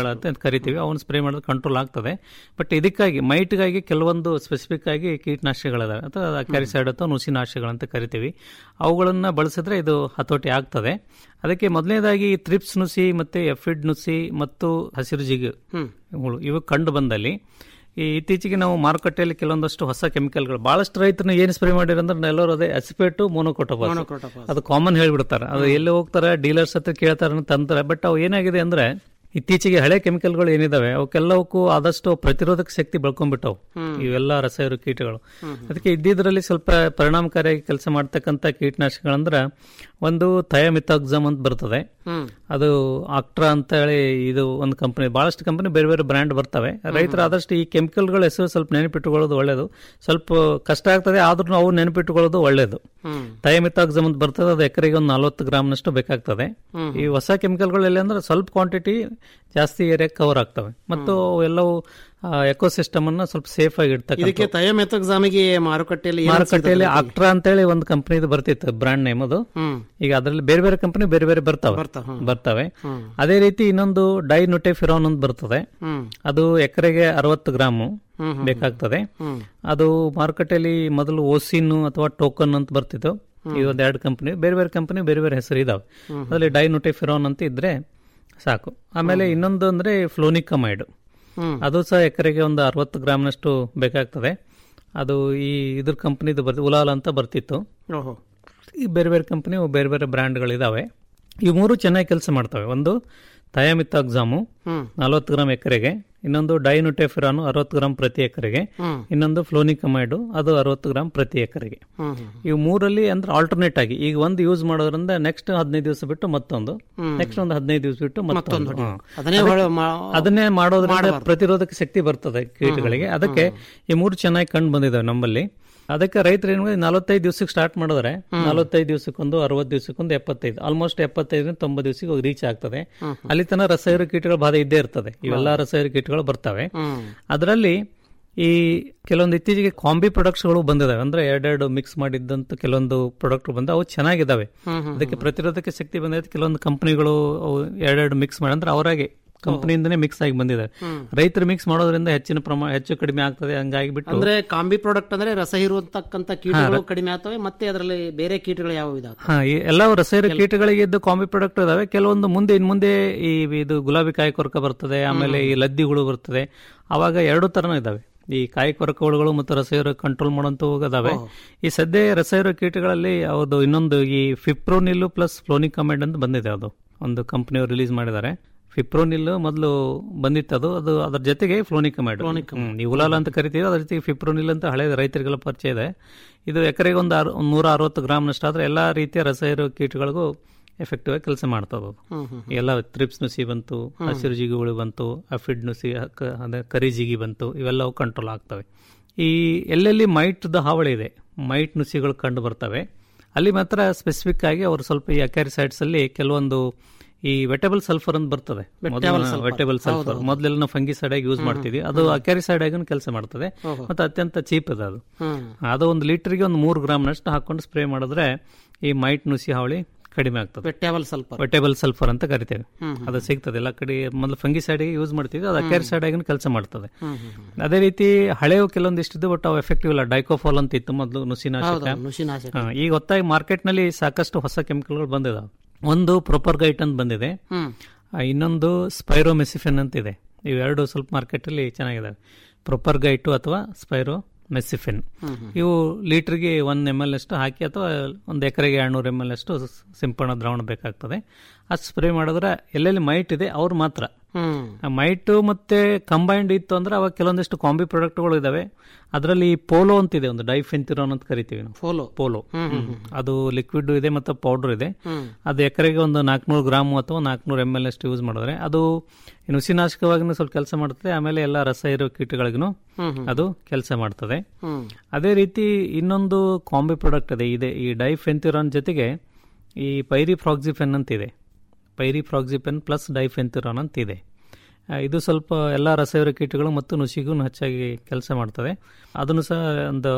ಕೀಟಗಳಂತ ಕರಿತೀವಿ ಅವನ್ನ ಸ್ಪ್ರೇ ಮಾಡಿದ್ರೆ ಕಂಟ್ರೋಲ್ ಆಗ್ತದೆ ಬಟ್ ಇದಕ್ಕಾಗಿ ಮೈಟ್ಗಾಗಿ ಕೆಲವೊಂದು ಸ್ಪೆಸಿಫಿಕ್ ಆಗಿ ಕೀಟನಾಶಕಗಳಿದಾವೆ ಅಥವಾ ಕ್ಯಾರಿಸೈಡ್ ಅಥವಾ ನುಸಿನಾಶಕಗಳಂತ ಕರಿತೀವಿ ಅವುಗಳನ್ನ ಬಳಸಿದ್ರೆ ಇದು ಹತೋಟಿ ಆಗ್ತದೆ ಅದಕ್ಕೆ ಮೊದಲನೇದಾಗಿ ಥ್ರಿಪ್ಸ್ ನುಸಿ ಮತ್ತೆ ಎಫಿಡ್ ನುಸಿ ಮತ್ತು ಹಸಿರು ಜಿಗು ಇವುಗಳು ಇವು ಕಂಡು ಬಂದಲ್ಲಿ ಈ ಇತ್ತೀಚೆಗೆ ನಾವು ಮಾರುಕಟ್ಟೆಯಲ್ಲಿ ಕೆಲವೊಂದಷ್ಟು ಹೊಸ ಕೆಮಿಕಲ್ಗಳು ಬಹಳಷ್ಟು ರೈತರನ್ನ ಏನು ಸ್ಪ್ರೇ ಮಾಡಿರಂದ್ರೆ ಎಲ್ಲರೂ ಅದೇ ಅಸಿಪೇಟು ಮೋನೋಕೋಟೋಪಾಸ್ ಅದು ಕಾಮನ್ ಹೇಳ್ಬಿಡ್ತಾರೆ ಅದು ಎಲ್ಲಿ ಹೋಗ್ತಾರೆ ಡೀಲರ್ಸ್ ಹತ್ರ ಕೇಳ್ತಾರೆ ತಂತಾರೆ ಬಟ್ ಅವು ಏನಾಗಿದೆ ಅಂದ್ರೆ ಇತ್ತೀಚೆಗೆ ಹಳೆ ಕೆಮಿಕಲ್ಗಳು ಏನಿದಾವೆ ಅವಕ್ಕೆಲ್ಲವಕ್ಕೂ ಆದಷ್ಟು ಪ್ರತಿರೋಧಕ ಶಕ್ತಿ ಬೆಳ್ಕೊಂಡ್ಬಿಟ್ಟವು ಇವೆಲ್ಲ ರಸಾಯನ ಕೀಟಗಳು ಅದಕ್ಕೆ ಇದ್ದಿದ್ರಲ್ಲಿ ಸ್ವಲ್ಪ ಪರಿಣಾಮಕಾರಿಯಾಗಿ ಕೆಲಸ ಮಾಡ್ತಕ್ಕಂಥ ಕೀಟನಾಶಕಗಳಂದ್ರೆ ಒಂದು ಥಯಾಮಿಥಾಕ್ಸಮ್ ಅಂತ ಬರ್ತದೆ ಅದು ಆಕ್ಟ್ರಾ ಅಂತ ಹೇಳಿ ಇದು ಒಂದು ಕಂಪನಿ ಬಹಳಷ್ಟು ಕಂಪನಿ ಬೇರೆ ಬೇರೆ ಬ್ರ್ಯಾಂಡ್ ಬರ್ತವೆ ರೈತರು ಆದಷ್ಟು ಈ ಕೆಮಿಕಲ್ಗಳ ಹೆಸರು ಸ್ವಲ್ಪ ನೆನಪಿಟ್ಟುಕೊಳ್ಳೋದು ಒಳ್ಳೇದು ಸ್ವಲ್ಪ ಕಷ್ಟ ಆಗ್ತದೆ ಆದ್ರೂ ಅವು ನೆನಪಿಟ್ಟುಕೊಳ್ಳೋದು ಒಳ್ಳೇದು ಥಯಾಮಿಥಾಕ್ಸಮ್ ಅಂತ ಬರ್ತದೆ ಅದು ಎಕರೆಗೆ ಒಂದು ನಲ್ವತ್ತು ಗ್ರಾಮ್ನಷ್ಟು ಬೇಕಾಗ್ತದೆ ಈ ಹೊಸ ಕೆಮಿಕಲ್ಗಳು ಎಲ್ಲಿ ಅಂದ್ರೆ ಸ್ವಲ್ಪ ಕ್ವಾಂಟಿಟಿ ಜಾಸ್ತಿ ಏರಿಯಾ ಕವರ್ ಆಗ್ತವೆ ಮತ್ತು ಎಲ್ಲವೂ ಎಕೋಸಿಸ್ಟಮ್ ಅನ್ನ ಸ್ವಲ್ಪ ಸೇಫ್ ಆಗಿ ಇಡ್ತಕ್ಕಂಥ ಇದಕ್ಕೆ ತಯಮೆಥಕ್ಸಾಮಿಗೆ ಮಾರುಕಟ್ಟೆಯಲ್ಲಿ ಏನ್ ಮಾರುಕಟ್ಟೆಯಲ್ಲಿ ಸಿಗ್ತದೆ? ಆಕ್ಟ್ರಾ ಅಂತೇಳಿ ಒಂದು ಕಂಪನಿದು ಬರ್ತಿತ್ತು ಬ್ರಾಂಡ್ ನೇಮ್ ಅದು ಈಗ ಅದರಲ್ಲಿ ಬೇರೆ ಬೇರೆ ಕಂಪನಿ ಬೇರೆ ಬೇರೆ ಬರ್ತಾವೆ ಬರ್ತವೆ ಅದೇ ರೀತಿ ಇನ್ನೊಂದು ಡೈ ನುಟೆಫಿರಾನ್ ಅಂತ ಬರ್ತದೆ ಅದು ಎಕರೆಗೆ ಅರವತ್ತು ಗ್ರಾಮು ಬೇಕಾಗ್ತದೆ ಅದು ಮಾರುಕಟ್ಟೆಯಲ್ಲಿ ಮೊದಲು ಓಸಿನ್ ಅಥವಾ ಟೋಕನ್ ಅಂತ ಬರ್ತಿತ್ತು ಈ ಒಂದ್ ಎರಡು ಕಂಪನಿ ಬೇರೆ ಬೇರೆ ಕಂಪನಿ ಬೇರೆ ಬೇರೆ ಹೆಸರು ಇದಾವೆ ಅದರಲ್ಲಿ ಡೈ ನುಟೆಫಿರಾನ್ ಅಂತ ಇದ್ರೆ ಸಾಕು ಆಮೇಲೆ ಇನ್ನೊಂದು ಅಂದ್ರೆ ಫ್ಲೋನಿಕಮೈಡ್ ಅದು ಸಹ ಎಕರೆಗೆ ಒಂದು ಅರವತ್ತು ಗ್ರಾಮ್ನಷ್ಟು ಬೇಕಾಗ್ತದೆ ಅದು ಈ ಇದ್ರ ಕಂಪನಿದು ಬರ್ತಿ ಉಲಾಲ್ ಅಂತ ಬರ್ತಿತ್ತು ಓಹೋ ಈ ಬೇರೆ ಬೇರೆ ಕಂಪನಿ ಬೇರೆ ಬೇರೆ ಬ್ರ್ಯಾಂಡ್ಗಳಿದಾವೆ ಈ ಮೂರು ಚೆನ್ನಾಗಿ ಕೆಲಸ ಮಾಡ್ತವೆ ಒಂದು ಥಯಾಮಿಥಾಕ್ಸಾಮು ನಲವತ್ತು ಗ್ರಾಮ್ ಎಕರೆಗೆ ಇನ್ನೊಂದು ಡೈನುಟೆಫಿರಾನು ಅರವತ್ತು ಗ್ರಾಮ್ ಪ್ರತಿ ಎಕರೆಗೆ ಇನ್ನೊಂದು ಫ್ಲೋನಿಕಮೈಡು ಅದು ಅರವತ್ತು ಗ್ರಾಮ್ ಪ್ರತಿ ಎಕರೆಗೆ ಇವು ಮೂರಲ್ಲಿ ಅಂದ್ರೆ ಆಲ್ಟರ್ನೇಟ್ ಆಗಿ ಈಗ ಒಂದು ಯೂಸ್ ಮಾಡೋದ್ರಿಂದ ನೆಕ್ಸ್ಟ್ ಹದಿನೈದು ದಿವಸ ಬಿಟ್ಟು ಮತ್ತೊಂದು ನೆಕ್ಸ್ಟ್ ಒಂದು ಹದಿನೈದು ದಿವಸ ಬಿಟ್ಟು ಮತ್ತೊಂದು ಹಾ. ಅದನ್ನೇ ಹೊಳ- ಮಾ- ಅದನ್ನೇ ಮಾಡೋದ್ರಿಂದ ಪ್ರತಿರೋಧಕ ಶಕ್ತಿ ಬರ್ತದೆ ಕೀಟಗಳಿಗೆ ಅದಕ್ಕೆ ಈ ಮೂರು ಚೆನ್ನಾಗಿ ಕಂಡು ಬಂದಿದ್ದಾವೆ ನಮ್ಮಲ್ಲಿ ಅದಕ್ಕೆ ರೈತರು ಏನು ನಲವತ್ತೈದು ದಿವಸಕ್ಕೆ ಸ್ಟಾರ್ಟ್ ಮಾಡಿದ್ರೆ ನಲವತ್ತೈದು ದಿವಸಕ್ಕೊಂದು ಅರವತ್ತು ದಿವಸಕ್ಕೊಂದು ಎಪ್ಪತ್ತೈದು ಆಲ್ಮೋಸ್ಟ್ ಎಪ್ಪತ್ತೈದರಿಂದ ತೊಂಬತ್ತು ದಿವಸಕ್ಕೆ ರೀಚ್ ಆಗ್ತದೆ ಅಲ್ಲಿ ತನಕ ರಸಾಯನ ಕೀಟಗಳ ಬಾಧೆ ಇದ್ದೇ ಇರ್ತದೆ ಇವೆಲ್ಲ ರಸಾಯನ ಕೀಟಗಳು ಬರ್ತವೆ ಅದರಲ್ಲಿ ಈ ಕೆಲವೊಂದು ಇತ್ತೀಚೆಗೆ ಕಾಂಬಿ ಪ್ರಾಡಕ್ಟ್ಸ್ಗಳು ಬಂದಿದಾವೆ ಅಂದ್ರೆ ಎರಡೆರಡು ಮಿಕ್ಸ್ ಮಾಡಿದ್ದಂತ ಕೆಲವೊಂದು ಪ್ರಾಡಕ್ಟ್ ಬಂದ ಅವು ಚೆನ್ನಾಗಿದ್ದಾವೆ ಅದಕ್ಕೆ ಪ್ರತಿರೋಧಕ ಶಕ್ತಿ ಬಂದೈತೆ ಕೆಲವೊಂದು ಕಂಪನಿಗಳು ಅವು ಎರಡೆರಡು ಮಿಕ್ಸ್ ಮಾಡಿ ಅಂದ್ರೆ ಅವರಾಗೆ ಕಂಪನಿಯಿಂದನೇ ಮಿಕ್ಸ್ ಆಗಿ ಬಂದಿದೆ ರೈತರು ಮಿಕ್ಸ್ ಮಾಡೋದ್ರಿಂದ ಹೆಚ್ಚಿನ ಪ್ರಮಾಣ ಹೆಚ್ಚು ಕಡಿಮೆ ಆಗ್ತದೆ ಹಂಗಾಗಿ ಬಿಟ್ಟು ಅಂದ್ರೆ ಕಾಂಬಿ ಪ್ರಾಡಕ್ಟ್ ಅಂದ್ರೆ ರಸ ಹೀರುವಂತಕ್ಕಂತ ಕೀಟಗಳು ಕಡಿಮೆ ಆಗ್ತವೆ ಮತ್ತೆ ಅದರಲ್ಲಿ ಬೇರೆ ಕೀಟಗಳು ಯಾವ ಇದಾವೆ ಹಾ ಈ ಎಲ್ಲವೂ ರಸಾಯನ ಕೀಟಗಳಿಗೆ ಇದ್ದು ಕಾಂಬಿ ಪ್ರಾಡಕ್ಟ್ ಇದಾವೆ ಕೆಲವೊಂದು ಮುಂದೆ ಇನ್ ಮುಂದೆ ಈ ಇದು ಗುಲಾಬಿ ಕಾಯಿ ಕೊರಕ ಬರ್ತದೆ ಆಮೇಲೆ ಈ ಲದ್ದಿಗಳು ಬರ್ತದೆ ಅವಾಗ ಎರಡು ತರನೂ ಇದಾವೆ ಈ ಕಾಯಿ ಕೊರಕಗಳು ಮತ್ತು ರಸಾಯನ ಕಂಟ್ರೋಲ್ ಮಾಡುವಂತ ಇದಾವೆ ಈ ಸದ್ಯ ರಸಾಯನ ಕೀಟಗಳಲ್ಲಿ ಅವ್ರದ್ದು ಇನ್ನೊಂದು ಈ ಫಿಪ್ರೋನಿಲ್ ಪ್ಲಸ್ ಫ್ಲೋನಿಕಮೆಂಡ್ ಅಂತ ಬಂದಿದೆ ಅದು ಒಂದು ಕಂಪನಿಯವರು ರಿಲೀಸ್ ಮಾಡಿದ್ದಾರೆ ಫಿಪ್ರೋನಿಲ್ ಮೊದಲು ಬಂದಿತ್ತು ಅದು ಅದು ಅದ್ರ ಜೊತೆಗೆ ಫ್ಲೋನಿಕಮೈಡ್ ಈ ಉಲಾಲ ಅಂತ ಕರಿತೀವಿ ಅದ್ರ ಜೊತೆಗೆ ಫಿಪ್ರೋನಿಲ್ ಅಂತ ಹಳೆ ರೈತರಿಗೆಲ್ಲ ಪರಿಚಯ ಇದೆ ಇದು ಎಕರೆಗೆ ಒಂದು ಅರ್- ಒಂದು ನೂರ ಅರವತ್ತು ಗ್ರಾಮ್ನಷ್ಟು ಆದ್ರೆ ಎಲ್ಲಾ ರೀತಿಯ ರಸಾಯನ ಕೀಟಗಳಿಗೂ ಎಫೆಕ್ಟಿವ್ ಆಗಿ ಕೆಲಸ ಮಾಡ್ತದೆ ಅದು ಎಲ್ಲ ತ್ರಿಪ್ಸ್ ನುಸಿ ಬಂತು ಹಸಿರು ಜಿಗಿಗಳು ಬಂತು ಅಫಿಡ್ ನುಸಿ ಕ- ಅದೇ ಕರಿ ಜಿಗಿ ಬಂತು ಇವೆಲ್ಲವೂ ಕಂಟ್ರೋಲ್ ಆಗ್ತವೆ ಈ ಎಲ್ಲೆಲ್ಲಿ ಮೈಟ್ದ ಹಾವಳಿ ಇದೆ ಮೈಟ್ ನುಸಿಗಳು ಕಂಡು ಬರ್ತವೆ ಅಲ್ಲಿ ಮಾತ್ರ ಸ್ಪೆಸಿಫಿಕ್ ಆಗಿ ಅವರು ಸ್ವಲ್ಪ ಈ ಅಕ್ಯಾರಿಸೈಡ್ಸ್ ಅಲ್ಲಿ ಕೆಲವೊಂದು ಈ ವೆಟೇಬಲ್ ಸಲ್ಫರ್ ಅಂತ ಬರ್ತದೆ ವೆಟೇಬಲ್ ಸಲ್ಫರ್ ಮೊದಲೆಲ್ಲ ನಾವು ಫಂಗಿಸೈಡ್ ಆಗಿ ಯೂಸ್ ಮಾಡ್ತಿದ್ವಿ ಅದು ಅಕ್ಯಾರಿಸೈಡ್ ಆಗಿ ಕೆಲಸ ಮಾಡ್ತದೆ ಮತ್ತೆ ಅತ್ಯಂತ ಚೀಪ್ ಇದೆ ಅದು ಅದು ಒಂದು ಲೀಟರ್ಗೆ ಒಂದು ಮೂರು ಗ್ರಾಮ್ನಷ್ಟು ಹಾಕೊಂಡು ಸ್ಪ್ರೇ ಮಾಡಿದ್ರೆ ಈ ಮೈಟ್ ನುಸಿ ಹಾವಳಿ ಕಡಿಮೆ ಆಗ್ತದೆ ವೆಟ್ಯಾಬಲ್ ಸ್ವಲ್ಪ ವೆಟೇಬಲ್ ಸಲ್ಫರ್ ಅಂತ ಕರಿತೇವೆ ಅದು ಸಿಗ್ತದೆ ಎಲ್ಲ ಕಡೆ ಮೊದಲು ಫಂಗಿಸೈಡ್ ಯೂಸ್ ಮಾಡ್ತೀವಿ ಅದು ಅಕ್ಯಾರಿಸೈಡ್ ಆಗಿ ಕೆಲಸ ಮಾಡ್ತದೆ ಅದೇ ರೀತಿ ಹಳೆವು ಕೆಲವೊಂದಿಷ್ಟಿದ್ದು ಬಟ್ ಅವು ಎಫೆಕ್ಟಿವ್ ಇಲ್ಲ ಡೈಕೋಫಾಲ್ ಅಂತ ಇತ್ತು ಮೊದಲು ನುಸಿನಾಶಕ ನುಸಿನಾಶಕ ಹಾ, ಈಗ ಹೊತ್ತಾಗಿ ಮಾರ್ಕೆಟ್ ನಲ್ಲಿ ಸಾಕಷ್ಟು ಹೊಸ ಕೆಮಿಕಲ್ಗಳು ಬಂದಿದಾವೆ ಒಂದು ಪ್ರೊಪರ್ ಗೈಟ್ ಅಂತ ಬಂದಿದೆ ಆ, ಇನ್ನೊಂದು ಸ್ಪೈರೋಮೆಸಿಫಿನ್ ಅಂತ ಇದೆ ಇವೆರಡು ಸ್ವಲ್ಪ ಮಾರ್ಕೆಟ್ ಅಲ್ಲಿ ಚೆನ್ನಾಗಿದಾವೆ ಪ್ರೊಪರ್ ಗೈಟು ಅಥವಾ ಸ್ಪೈರೋ ಮೆಸಿಫಿನ್ ಇವು ಲೀಟರ್ಗೆ ಒನ್ ಎಮ್ ಎಲ್ ಅಷ್ಟು ಹಾಕಿ ಅಥವಾ ಒಂದು ಎಕರೆಗೆ ಎರಡ್ನೂರು ಎಮ್ ಎಲ್ ಅಷ್ಟು ಸ್- ಸಿಂಪಡಣಾ ದ್ರಾವಣ ಬೇಕಾಗ್ತದೆ ಅದು ಸ್ಪ್ರೇ ಮಾಡಿದ್ರೆ ಎಲ್ಲೆಲ್ಲಿ ಮೈಟ್ ಇದೆ ಅವ್ರು ಮಾತ್ರ ಆ ಮೈಟು ಮತ್ತೆ ಕಂಬೈಂಡ್ ಇತ್ತು ಅಂದ್ರೆ ಅವಾಗ ಕೆಲವೊಂದಿಷ್ಟು ಕಾಂಬಿ ಪ್ರಾಡಕ್ಟ್ಗಳು ಇದಾವೆ ಅದರಲ್ಲಿ ಪೋಲೋ ಅಂತಿದೆ ಒಂದು ಡೈಫೆಂತಿರೋನ್ ಅಂತ ಕರಿತೀವಿ ನಾವು ಫೋಲೋ ಪೋಲೋ ಅದು ಲಿಕ್ವಿಡ್ ಇದೆ ಮತ್ತು ಪೌಡರ್ ಇದೆ ಅದು ಎಕರೆಗೆ ಒಂದು ನಾಲ್ಕುನೂರು ಗ್ರಾಮ್ ಅಥವಾ ನಾಲ್ಕುನೂರು ಎಮ್ ಎಲ್ ಅಷ್ಟು ಯೂಸ್ ಮಾಡಿದ್ರೆ ಅದು ನುಸಿನಾಶಕವಾಗಿನೂ ಸ್ವಲ್ಪ ಕೆಲಸ ಮಾಡ್ತದೆ ಆಮೇಲೆ ಎಲ್ಲ ರಸ ಇರೋ ಕೀಟಗಳಿಗೂ ಅದು ಕೆಲಸ ಮಾಡ್ತದೆ ಅದೇ ರೀತಿ ಇನ್ನೊಂದು ಕಾಂಬಿ ಪ್ರಾಡಕ್ಟ್ ಇದೆ ಇದೆ ಈ ಡೈಫೆಂತಿರಾನ್ ಜೊತೆಗೆ ಈ ಪೈರಿ ಫ್ರಾಕ್ಸಿಫೆನ್ ಅಂತ ಇದೆ ಪೈರಿ ಫ್ರಾಕ್ಸಿಫೆನ್ ಪ್ಲಸ್ ಡೈಫೆಂತಿರಾನ್ ಅಂತ ಇದೆ ಆ, ಇದು ಸ್ವಲ್ಪ ಎಲ್ಲ ರಸಾಯನ ಕೀಟಗಳು ಮತ್ತು ನುಸಿಗೂ ಹೆಚ್ಚಾಗಿ ಕೆಲಸ ಮಾಡ್ತದೆ ಅದನ್ನು ಸಹ ಒಂದು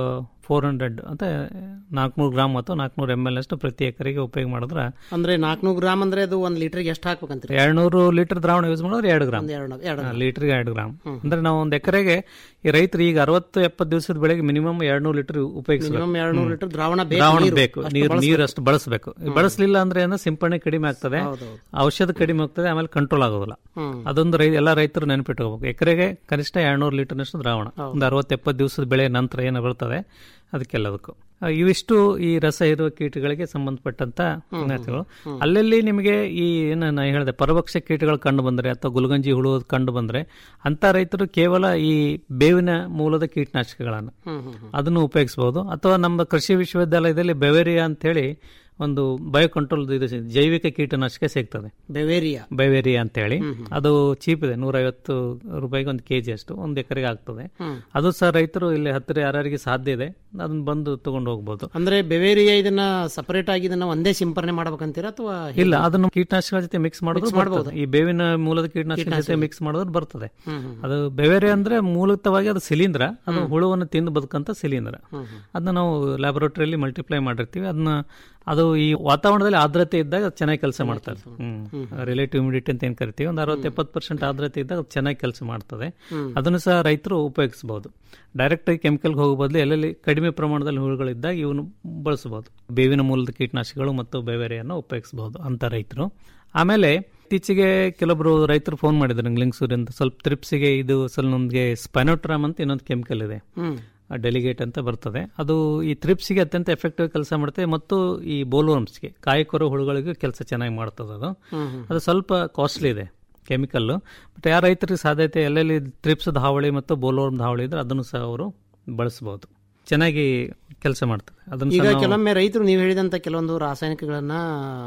ಫೋರ್ ಹಂಡ್ರೆಡ್ ಅಂತ ನಾಲ್ಕುನೂರು ಗ್ರಾಮ್ ಅಥವಾ ನಾಲ್ಕುನೂರು ಎಮ್ ಎಲ್ ಅಷ್ಟು ಪ್ರತಿ ಎಕರೆಗೆ ಉಪಯೋಗ ಮಾಡಿದ್ರೆ ಅಂದ್ರೆ ನಾಲ್ಕುನೂರು ಗ್ರಾಮ್ ಅಂದ್ರೆ ಅದು ಒಂದು ಲೀಟರ್ಗೆ ಎಷ್ಟು ಹಾಕ್ಬೇಕಂತೀರಿ ಎರಡ್ನೂರು ಲೀಟರ್ ದ್ರಾವಣ ಯೂಸ್ ಮಾಡಿದ್ರೆ ಎರಡು ಗ್ರಾಮ್ ಒಂದು ಎರಡು ಎರಡು ಲೀಟರ್ಗೆ ಎರಡು ಗ್ರಾಮ್ ಅಂದ್ರೆ ನಾವು ಒಂದು ಎಕರೆಗೆ ಈ ರೈತರು ಈಗ ಅರವತ್ತು ಎಪ್ಪತ್ತು ದಿವಸದ ಬೆಳೆಗೆ ಮಿನಿಮಮ್ ಎರಡ್ನೂರು ಲೀಟರ್ ಉಪಯೋಗಿಸಬೇಕು ಮಿನಿಮಮ್ ಎರಡ್ನೂರು ಲೀಟರ್ ದ್ರಾವಣ ಬೇಕು ದ್ರಾವಣ ನೀರು. ಬೇಕು ಅಷ್ಟು ನೀರು ಬಳಸ್ಬೇಕು. ನೀರು ಅಷ್ಟು ಬಳಸಬೇಕು ಬಳಸಲಿಲ್ಲ ಅಂದ್ರೆ ಏನೋ ಸಿಂಪಡಣೆ ಕಡಿಮೆ ಆಗ್ತದೆ ಹೌದೌದು. ಔಷಧ ಕಡಿಮೆ ಆಗ್ತದೆ ಆಮೇಲೆ ಕಂಟ್ರೋಲ್ ಆಗೋದಿಲ್ಲ ಹ್ಮ್. ಅದೊಂದು ರೈ ಎಲ್ಲ ರೈತರು ನೆನಪಿಟ್ಕೋಬೇಕು ಎಕರೆಗೆ ಕನಿಷ್ಠ ಎರಡ್ನೂರು ಲೀಟರ್ನಷ್ಟು ದ್ರಾವಣ ಒಂದು ಅರವತ್ತು ಎಪ್ಪತ್ತು ದಿವಸದ ಬೆಳೆ ನಂತರ ಏನು ಬರ್ತದೆ ಅದಕ್ಕೆಲ್ಲದಕ್ಕೂ ಆ, ಇವಿಷ್ಟು ಈ ರಸ ಇರುವ ಕೀಟಗಳಿಗೆ ಸಂಬಂಧಪಟ್ಟಂತ ಸಂಗತಿಗಳು ಅಲ್ಲಲ್ಲಿ ನಿಮಗೆ ಈ ಏನು ನಾ ಹೇಳಿದೆ ಪರಭಕ್ಷ ಕೀಟಗಳು ಕಂಡು ಬಂದ್ರೆ ಅಥವಾ ಗುಲ್ಗಂಜಿ ಹುಳು ಕಂಡು ಬಂದ್ರೆ ಅಂತ ರೈತರು ಕೇವಲ ಈ ಬೇವಿನ ಮೂಲದ ಕೀಟನಾಶಕಗಳನ್ನು ಅದನ್ನು ಉಪಯೋಗಿಸಬಹುದು ಅಥವಾ ನಮ್ಮ ಕೃಷಿ ವಿಶ್ವವಿದ್ಯಾಲಯದಲ್ಲಿ ಬೆವೇರಿಯಾ ಅಂತ ಹೇಳಿ ಒಂದು ಬಯೋ ಕಂಟ್ರೋಲ್ ಇದು ಸಿ- ಜೈವಿಕ ಕೀಟನಾಶಕ ಸಿಗ್ತದೆ ಬೆವೇರಿಯಾ ಬೈವೇರಿಯಾ ಅಂತ ಹೇಳಿ ಅದು ಚೀಪ್ ಇದೆ ನೂರೈವತ್ತು ರೂಪಾಯಿಗೆ ಒಂದು ಕೆಜಿ ಅಷ್ಟು ಒಂದು ಎಕರೆಗೆ ಆಗ್ತದೆ ಅದು ಸಹ ರೈತರು ಇಲ್ಲಿ ಹತ್ತಿರ ಯಾರ್ಯಾರಿಗೆ ಸಾಧ್ಯ ಇದೆ ಅದನ್ನ ಬಂದು ತಗೊಂಡು ಹೋಗ್ಬೋದು ಅಂದ್ರೆ ಬೆವೇರಿಯಾ ಇದನ್ನ ಸಪರೇಟ್ ಆಗಿ ಇದನ್ನ ಒಂದೇ ಸಿಂಪರಣೆ ಮಾಡ್ಬೇಕಂತೀರಾ ಅಥವಾ ಇಲ್ಲ ಅದನ್ನು ಕೀಟನಾಶಕ ಜೊತೆ ಮಿಕ್ಸ್ ಮಾಡೋದು ಬರ್ತದೆ ಈ ಬೇವಿನ ಮೂಲದ ಕೀಟನಾಶಕ ಜೊತೆ ಮಿಕ್ಸ್ ಮಾಡೋದು ಬರ್ತದೆ ಅದು ಬೆವೇರೆ ಅಂದ್ರೆ ಮೂಲತವಾಗಿ ಅದು ಸಿಲಿಂದ್ರ ಅದು ಹುಳುವನ್ನು ತಿಂದು ಬದುಕಂತ ಸಿಲಿಂದ್ರ ಅದನ್ನ ನಾವು ಲ್ಯಾಬೊರೇಟರಿಯಲ್ಲಿ ಮಲ್ಟಿಪ್ಲೈ ಮಾಡಿರ್ತೀವಿ ಅದನ್ನ ಅದು ಈ ವಾತಾವರಣದಲ್ಲಿ ಆರ್ದ್ರತೆ ಇದ್ದಾಗ ಅದು ಚೆನ್ನಾಗಿ ಕೆಲಸ ಮಾಡ್ತದೆ ರಿಲೇಟಿವ್ ಇಮ್ಯುನಿಟಿ ಅಂತ ಏನ್ ಕರಿತೀವಿ ಒಂದು ಅರವತ್ತು ಎಪ್ಪತ್ತು ಪರ್ಸೆಂಟ್ ಆರ್ದ್ರತೆ ಇದ್ದಾಗ ಅದು ಚೆನ್ನಾಗಿ ಕೆಲಸ ಮಾಡ್ತದೆ ಅದನ್ನು ಸಹ ರೈತರು ಉಪಯೋಗಿಸಬಹುದು ಡೈರೆಕ್ಟ್ ಆಗಿ ಕೆಮಿಕಲ್ಗೆ ಹೋಗೋ ಬದಲು ಎಲ್ಲೆಲ್ಲಿ ಕಡಿಮೆ ಪ್ರಮಾಣದಲ್ಲಿ ಹುಳುಗಳಿದ್ದಾಗ ಇವನು ಬಳಸಬಹುದು ಬೇವಿನ ಮೂಲದ ಕೀಟನಾಶಕಗಳು ಮತ್ತು ಬೇವೆರೆಯನ್ನು ಉಪಯೋಗಿಸಬಹುದು ಅಂತ ರೈತರು ಆಮೇಲೆ ಇತ್ತೀಚೆಗೆ ಕೆಲವೊಬ್ರು ರೈತರು ಫೋನ್ ಮಾಡಿದ್ರು ನಂಗೆ ಲಿಂಕ್ ಸೂರ್ಯ ಅಂತ ಸ್ವಲ್ಪ ತ್ರಿಪ್ಸಿಗೆ ಇದು ಸ್ವಲ್ಪ ನಮಗೆ ಸ್ಪೈನೋಟ್ರಾಮ್ ಅಂತ ಇನ್ನೊಂದು ಕೆಮಿಕಲ್ ಇದೆ ಡೆಲಿಗೇಟ್ ಅಂತ ಬರ್ತದೆ ಅದು ಈ ತ್ರಿಪ್ಸಿಗೆ ಅತ್ಯಂತ ಎಫೆಕ್ಟಿವ್ ಕೆಲಸ ಮಾಡುತ್ತೆ ಮತ್ತು ಈ ಬೋಲ್ವರ್ಮ್ಸ್ಗೆ ಕಾಯಿಕೊರೋ ಹುಳುಗಳಿಗೂ ಕೆಲಸ ಚೆನ್ನಾಗಿ ಮಾಡ್ತದೆ ಅದು ಅದು ಸ್ವಲ್ಪ ಕಾಸ್ಟ್ಲಿ ಇದೆ ಕೆಮಿಕಲ್ಲು ಬಟ್ ಯಾರ ರೈತರಿಗೆ ಸಾಧ್ಯತೆ ಎಲ್ಲೆಲ್ಲಿ ತ್ರಿಪ್ಸದ ಹಾವಳಿ ಮತ್ತು ಬೋಲ್ವರ್ಮ್ ಹಾವಳಿ ಇದ್ರೆ ಅದನ್ನು ಸಹ ಅವರು ಬಳಸಬಹುದು ಚೆನ್ನಾಗಿ ಕೆಲಸ ಮಾಡ್ತದೆ ಅದನ್ನು ಈಗ ಸಹ ನಾವು- ಕೆಲವೊಮ್ಮೆ ರೈತರು ನೀವು ಹೇಳಿದಂತ ಕೆಲವೊಂದು ರಾಸಾಯನಿಕಗಳನ್ನ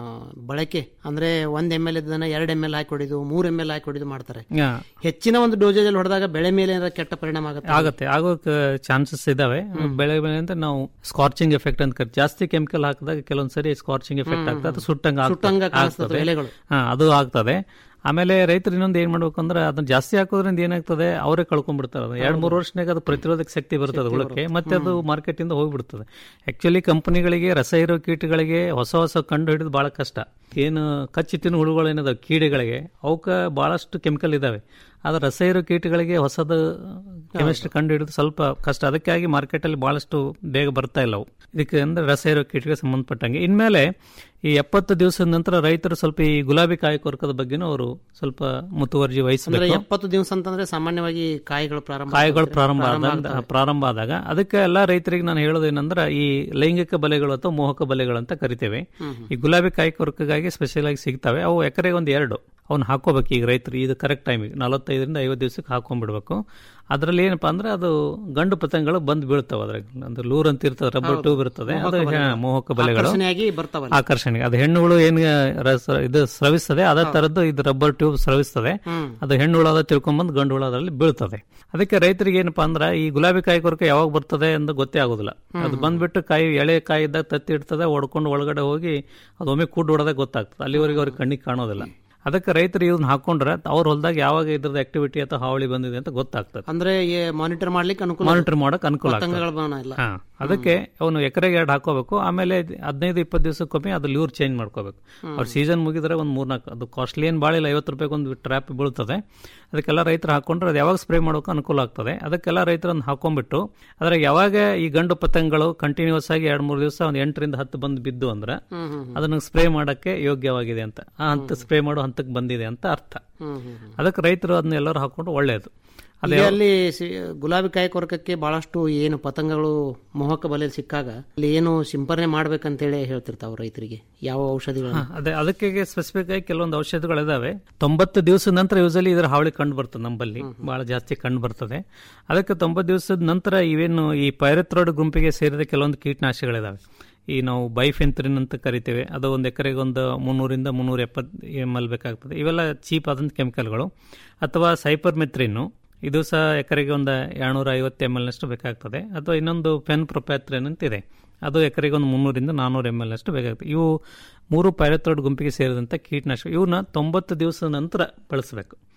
ಬಳಕೆ ಅಂದ್ರೆ ಒಂದ್ ಎಮ್ ಎಲ್ ಇದ್ದನ್ನ ಎರಡ್ ಎಮ್ ಎಲ್ ಹಾಕಿ ಹೊಡಿದು ಮೂರ್ ಎಮ್ ಎಲ್ ಹಾಕಿ ಹೊಡಿದು ಮಾಡ್ತಾರೆ ಯಾ. ಹೆಚ್ಚಿನ ಒಂದು ಡೋಸೇಜ್ ಅಲ್ಲಿ ಹೊಡೆದಾಗ ಬೆಳೆ ಮೇಲೆ ಏನಾರ ಕೆಟ್ಟ ಪರಿಣಾಮ ಆಗುತ್ತೆ ಆಗತ್ತೆ ಆಗೋ ಚಾನ್ಸಸ್ ಇದಾವೆ ಬೆಳೆ ಬೆಳೆ ಅಂತ ನಾವು ಸ್ಕಾರ್ಚಿಂಗ್ ಎಫೆಕ್ಟ್ ಅಂತ ಕರಿತೀವಿ ಜಾಸ್ತಿ ಕೆಮಿಕಲ್ ಹಾಕಿದಾಗ ಕೆಲವೊಂದ್ ಸರಿ ಸ್ಕಾರ್ಚಿಂಗ್ ಎಫೆಕ್ಟ್ ಆಗ್ತದೆ ಅದು ಸುಟ್ಟಂಗ ಆಗ್ತದೆ. ಸುಟ್ಟಂಗ ಕಾಣಿಸ್ತದೆ ಆಗ್ತದೆ. ಎಲೆಗಳು. ಹಾ ಅದು ಆಗ್ತದೆ ಆಮೇಲೆ ರೈತರು ಇನ್ನೊಂದು ಏನ್ ಮಾಡ್ಬೇಕು ಅಂದ್ರೆ ಅದನ್ನ ಜಾಸ್ತಿ ಹಾಕೋದ್ರಿಂದ ಏನಾಗ್ತದೆ ಅವರೇ ಕಳ್ಕೊಂಡ್ಬಿಡ್ತಾರೆ ಅದು ಎರಡ್ ಮೂರು ವರ್ಷನಾಗ ಅದು ಪ್ರತಿರೋಧಕ ಶಕ್ತಿ ಬರ್ತದೆ ಹುಳಕ್ಕೆ ಮತ್ತೆ ಅದು ಮಾರ್ಕೆಟ್ ಇಂದ ಹೋಗ್ಬಿಡ್ತದೆ ಆಕ್ಚುಲಿ ಕಂಪನಿಗಳಿಗೆ ರಸ ಇರೋ ಕೀಟಗಳಿಗೆ ಹೊಸ ಹೊಸ ಕಂಡು ಹಿಡಿದು ಬಹಳ ಕಷ್ಟ ಏನು ಕಚ್ಚಿ ತಿನ್ನು ಹುಳುಗಳು ಏನಿದಾವೆ ಕೀಡೆಗಳಿಗೆ ಅವಕ್ಕೆ ಬಹಳಷ್ಟು ಕೆಮಿಕಲ್ ಇದಾವೆ ಆದ್ರೆ ರಸ ಇರೋ ಕೀಟಗಳಿಗೆ ಹೊಸದು ಕೆಮಿಸ್ಟ್ರಿ ಕಂಡು ಹಿಡಿದು ಸ್ವಲ್ಪ ಕಷ್ಟ ಅದಕ್ಕಾಗಿ ಮಾರ್ಕೆಟಲ್ಲಿ ಬಹಳಷ್ಟು ಬೇಗ ಬರ್ತಾ ಇಲ್ಲ ಅವು ಇದಕ್ಕೆ ಅಂದ್ರೆ ರಸ ಇರೋ ಕೀಟಗಳಿಗೆ ಸಂಬಂಧಪಟ್ಟಂಗೆ ಇನ್ಮೇಲೆ ಈ ಎಪ್ಪತ್ತು ದಿವಸದ ನಂತರ ರೈತರು ಸ್ವಲ್ಪ ಈ ಗುಲಾಬಿ ಕಾಯಿ ಕೊರಕದ ಬಗ್ಗೆನೂ ಅವರು ಸ್ವಲ್ಪ ಮುತುವರ್ಜಿ ಅಂದ್ರೆ ವಹಿಸಬೇಕು ಎಪ್ಪತ್ತು ದಿವಸ ಅಂತಂದ್ರೆ ಸಾಮಾನ್ಯವಾಗಿ ಕಾಯಿಗಳು ಪ್ರಾರಂಭ ಕಾಯಿಗಳು ಆಗ್ತವೆ. ಪ್ರಾರಂಭ ಪ್ರಾರಂಭ ಆದಾಗ ಆಗ್ತವೆ. ಪ್ರಾರಂಭ ಆದಾಗ ಅದಕ್ಕೆ ಎಲ್ಲಾ ರೈತರಿಗೆ ನಾನು ಹೇಳೋದೇನಂದ್ರೆ ಈ ಲೈಂಗಿಕ ಬಲೆಗಳು ಅಥವಾ ಮೋಹಕ ಬಲೆಗಳು ಅಂತ ಕರಿತೇವೆ ಈ ಗುಲಾಬಿ ಕಾಯಿ ಕೊರಕಗಾಗಿ ಸ್ಪೆಷಲ್ ಆಗಿ ಸಿಗ್ತವೆ ಅವು ಎಕರೆಗೆ ಒಂದು ಎರಡು ಅವ್ನು ಹಾಕೋಬೇಕು ಈಗ ರೈತರು ಇದು ಕರೆಕ್ಟ್ ಟೈಮಿಗೆ ನಲವತ್ತೈದರಿಂದ ಐವತ್ತು ದಿವಸಕ್ಕೆ ಹಾಕೊಂಡ್ಬಿಡ್ಬೇಕು ಅದರಲ್ಲಿ ಏನಪ್ಪಾ ಅಂದ್ರೆ ಅದು ಗಂಡು ಪತಂಗಗಳು ಬಂದು ಬೀಳ್ತಾವೆ ಅದ್ರಾಗ ಅಂದ್ರೆ ಲೂರ್ ಅಂತ ಇರ್ತದೆ ರಬ್ಬರ್ ಟ್ಯೂಬ್ ಇರ್ತದೆ ಅದು ಹಾ, ಮೋಹಕ ಬಲೆಗಳು ಆಕರ್ಷಣೆಯಾಗಿ ಬರ್ತಾವಲ್ಲ ಆಕರ್ಷಣೆ ಅದು ಹೆಣ್ಣುಗಳು ಏನ್ ರಸ- ಇದು ಸ್ರವಿಸ್ತದೆ ಅದೇ ತರದ್ದು ಇದು ರಬ್ಬರ್ ಟ್ಯೂಬ್ ಸ್ರವಿಸ್ತದೆ ಅದು ಹೆಣ್ಣು ಹುಳ ತಿಳ್ಕೊಂಡ್ಬಂದು ಗಂಡು ಹುಳ ಅದರಲ್ಲಿ ಬೀಳ್ತದೆ ಅದಕ್ಕೆ ರೈತರಿಗೆ ಏನಪ್ಪಾ ಅಂದ್ರೆ ಈ ಗುಲಾಬಿ ಕಾಯಿ ಕೊರಕ ಯಾವಾಗ ಬರ್ತದೆ ಅಂತ ಗೊತ್ತೇ ಆಗೋದಿಲ್ಲ ಅದು ಬಂದ್ಬಿಟ್ಟು ಕಾಯಿ ಎಳೆ ಕಾಯಿ ಇದ್ದಾಗ ತತ್ತಿ ಇಡ್ತದೆ ಹೊಡ್ಕೊಂಡು ಒಳಗಡೆ ಹೋಗಿ ಅದು ಒಮ್ಮೆ ಕೂಡ್ ಹೊಡೆದಾಗ ಗೊತ್ತಾಗ್ತದೆ ಅಲ್ಲಿವರೆಗೆ ಅವ್ರಿಗೆ ಕಣ್ಣಿಗೆ ಕಾಣೋದಿಲ್ಲ ಅದಕ್ಕೆ ರೈತರು ಇದನ್ನ ಹಾಕೊಂಡ್ರೆ ಅವ್ರ ಹೊಲದಾಗ ಯಾವಾಗ ಇದ್ರದ್ದು ಆಕ್ಟಿವಿಟಿ ಅಥವಾ ಹಾವಳಿ ಬಂದಿದೆ ಅಂತ ಗೊತ್ತಾಗ್ತದೆ ಅಂದ್ರೆ ಮಾನಿಟರ್ ಮಾಡ್ಲಿಕ್ಕೆ ಅನುಕೂಲ ಮಾನಿಟರ್ ಮಾಡಕ್ ಅನುಕೂಲ ಆಗ್ತದೆ ಪತಂಗಗಳ ಬಣ ಇಲ್ಲ ಹಾ ಅದಕ್ಕೆ ಅವನು ಎಕರೆಗೆ ಎರಡು ಹಾಕೋಬೇಕು ಆಮೇಲೆ ಹದಿನೈದು ಇಪ್ಪತ್ತು ದಿವಸಕ್ಕೊಮ್ಮೆ ಅದು ಲ್ಯೂರ್ ಚೇಂಜ್ ಮಾಡ್ಕೋಬೇಕು ಅವ್ರ ಸೀಸನ್ ಮುಗಿದ್ರೆ ಒಂದು ಮೂರ್ನಾಲ್ಕು ಅದು ಕಾಸ್ಟ್ಲಿ ಏನು ಬಾಳಿಲ್ಲ ಐವತ್ತು ರೂಪಾಯಿಗೆ ಒಂದು ಟ್ರ್ಯಾಪ್ ಬೀಳ್ತದೆ ಅದಕ್ಕೆಲ್ಲ ರೈತರು ಹಾಕೊಂಡ್ರೆ ಅದು ಯಾವಾಗ ಸ್ಪ್ರೇ ಮಾಡೋಕೆ ಅನುಕೂಲ ಆಗ್ತದೆ ಅದಕ್ಕೆಲ್ಲ ರೈತರನ್ನು ಹಾಕೊಂಡ್ಬಿಟ್ಟು ಅದ್ರಾಗ ಯಾವಾಗ ಈ ಗಂಡು ಪತಂಗಗಳು ಕಂಟಿನ್ಯೂಸ್ ಆಗಿ ಎರಡು ಮೂರು ದಿವಸ ಒಂದು ಎಂಟರಿಂದ ಹತ್ತು ಬಂದು ಬಿದ್ದು ಅಂದ್ರೆ ಅದನ್ನ ಸ್ಪ್ರೇ ಮಾಡಕ್ಕೆ ಯೋಗ್ಯವಾಗಿದೆ ಅಂತ ಆ ಹಂತ ಸ್ಪ್ರೇ ಮಾಡೋ ಹಂತಕ್ಕೆ ಬಂದಿದೆ ಅಂತ ಅರ್ಥ ಅದಕ್ಕೆ ರೈತರು ಅದನ್ನ ಎಲ್ಲರೂ ಹಾಕೊಂಡು ಒಳ್ಳೆಯದು ಈಗ ಅಲ್ಲಿ ಸಿ- ಗುಲಾಬಿ ಕಾಯಿ ಕೊರಕಕ್ಕೆ ಬಹಳಷ್ಟು ಏನು ಪತಂಗಗಳು ಮೋಹಕ ಬಲೆ ಸಿಕ್ಕಾಗ ಅಲ್ಲಿ ಏನು ಸಿಂಪರಣೆ ಮಾಡ್ಬೇಕಂತೇಳಿ ಹೇಳ್ತಿರ್ತಾವ ರೈತರಿಗೆ ಯಾವ ಔಷಧಿಗಳು ಹಾ, ಅದೇ ಅದಕ್ಕೆ ಸ್ಪೆಸಿಫಿಕ್ ಆಗಿ ಕೆಲವೊಂದು ಔಷಧಿಗಳಿದಾವೆ ತೊಂಬತ್ತು ದಿವಸದ ನಂತರ ಯೂಸಲಿ ಇದರ ಹಾವಳಿ ಕಂಡು ಬರ್ತದೆ ನಮ್ಮಲ್ಲಿ ಬಹಳ ಜಾಸ್ತಿ ಕಂಡು ಬರ್ತದೆ ಅದಕ್ಕೆ ತೊಂಬತ್ತು ದಿವಸದ ನಂತರ ಇವೇನು ಈ ಪೈರತ್ರೋಡ್ ಗುಂಪಿಗೆ ಸೇರಿದ ಕೆಲವೊಂದು ಕೀಟನಾಶಕಗಳಿದಾವೆ ಈ ನಾವು ಬೈಫೆಂತ್ರಿನ್ ಅಂತ ಕರಿತೇವೆ ಅದು ಒಂದು ಎಕರೆಗೆ ಒಂದು ಮುನ್ನೂರಿಂದ ಮುನ್ನೂರ ಎಪ್ಪತ್ತು ಎಮ್ ಎಲ್ ಬೇಕಾಗ್ತದೆ ಇವೆಲ್ಲ ಚೀಪ್ ಆದಂಥ ಕೆಮಿಕಲ್ಗಳು ಅಥವಾ ಸೈಪರ್ಮೆತ್ರಿನ್ನು ಇದು ಸಹ ಎಕರೆಗೆ ಒಂದು ಎರಡ್ನೂರ ಐವತ್ತು ಎಮ್ ಎಲ್ನಷ್ಟು ಬೇಕಾಗ್ತದೆ ಅಥವಾ ಇನ್ನೊಂದು ಫೆನ್ ಪ್ರೊಪ್ಯಾತ್ರಿನ್ ಅಂತ ಇದೆ ಅದು ಎಕರೆಗೆ ಒಂದು ಮುನ್ನೂರಿಂದ ನಾನ್ನೂರು ಎಮ್ ಎಲ್ ಅಷ್ಟು ಬೇಕಾಗ್ತದೆ ಇವು ಮೂರು ಪೈರತ್ರೋಡ್ ಗುಂಪಿಗೆ ಸೇರಿದಂಥ ಕೀಟನಾಶಕ ಇವನ್ನ ತೊಂಬತ್ತು ದಿವಸದ ನಂತರ ಬಳಸಬೇಕು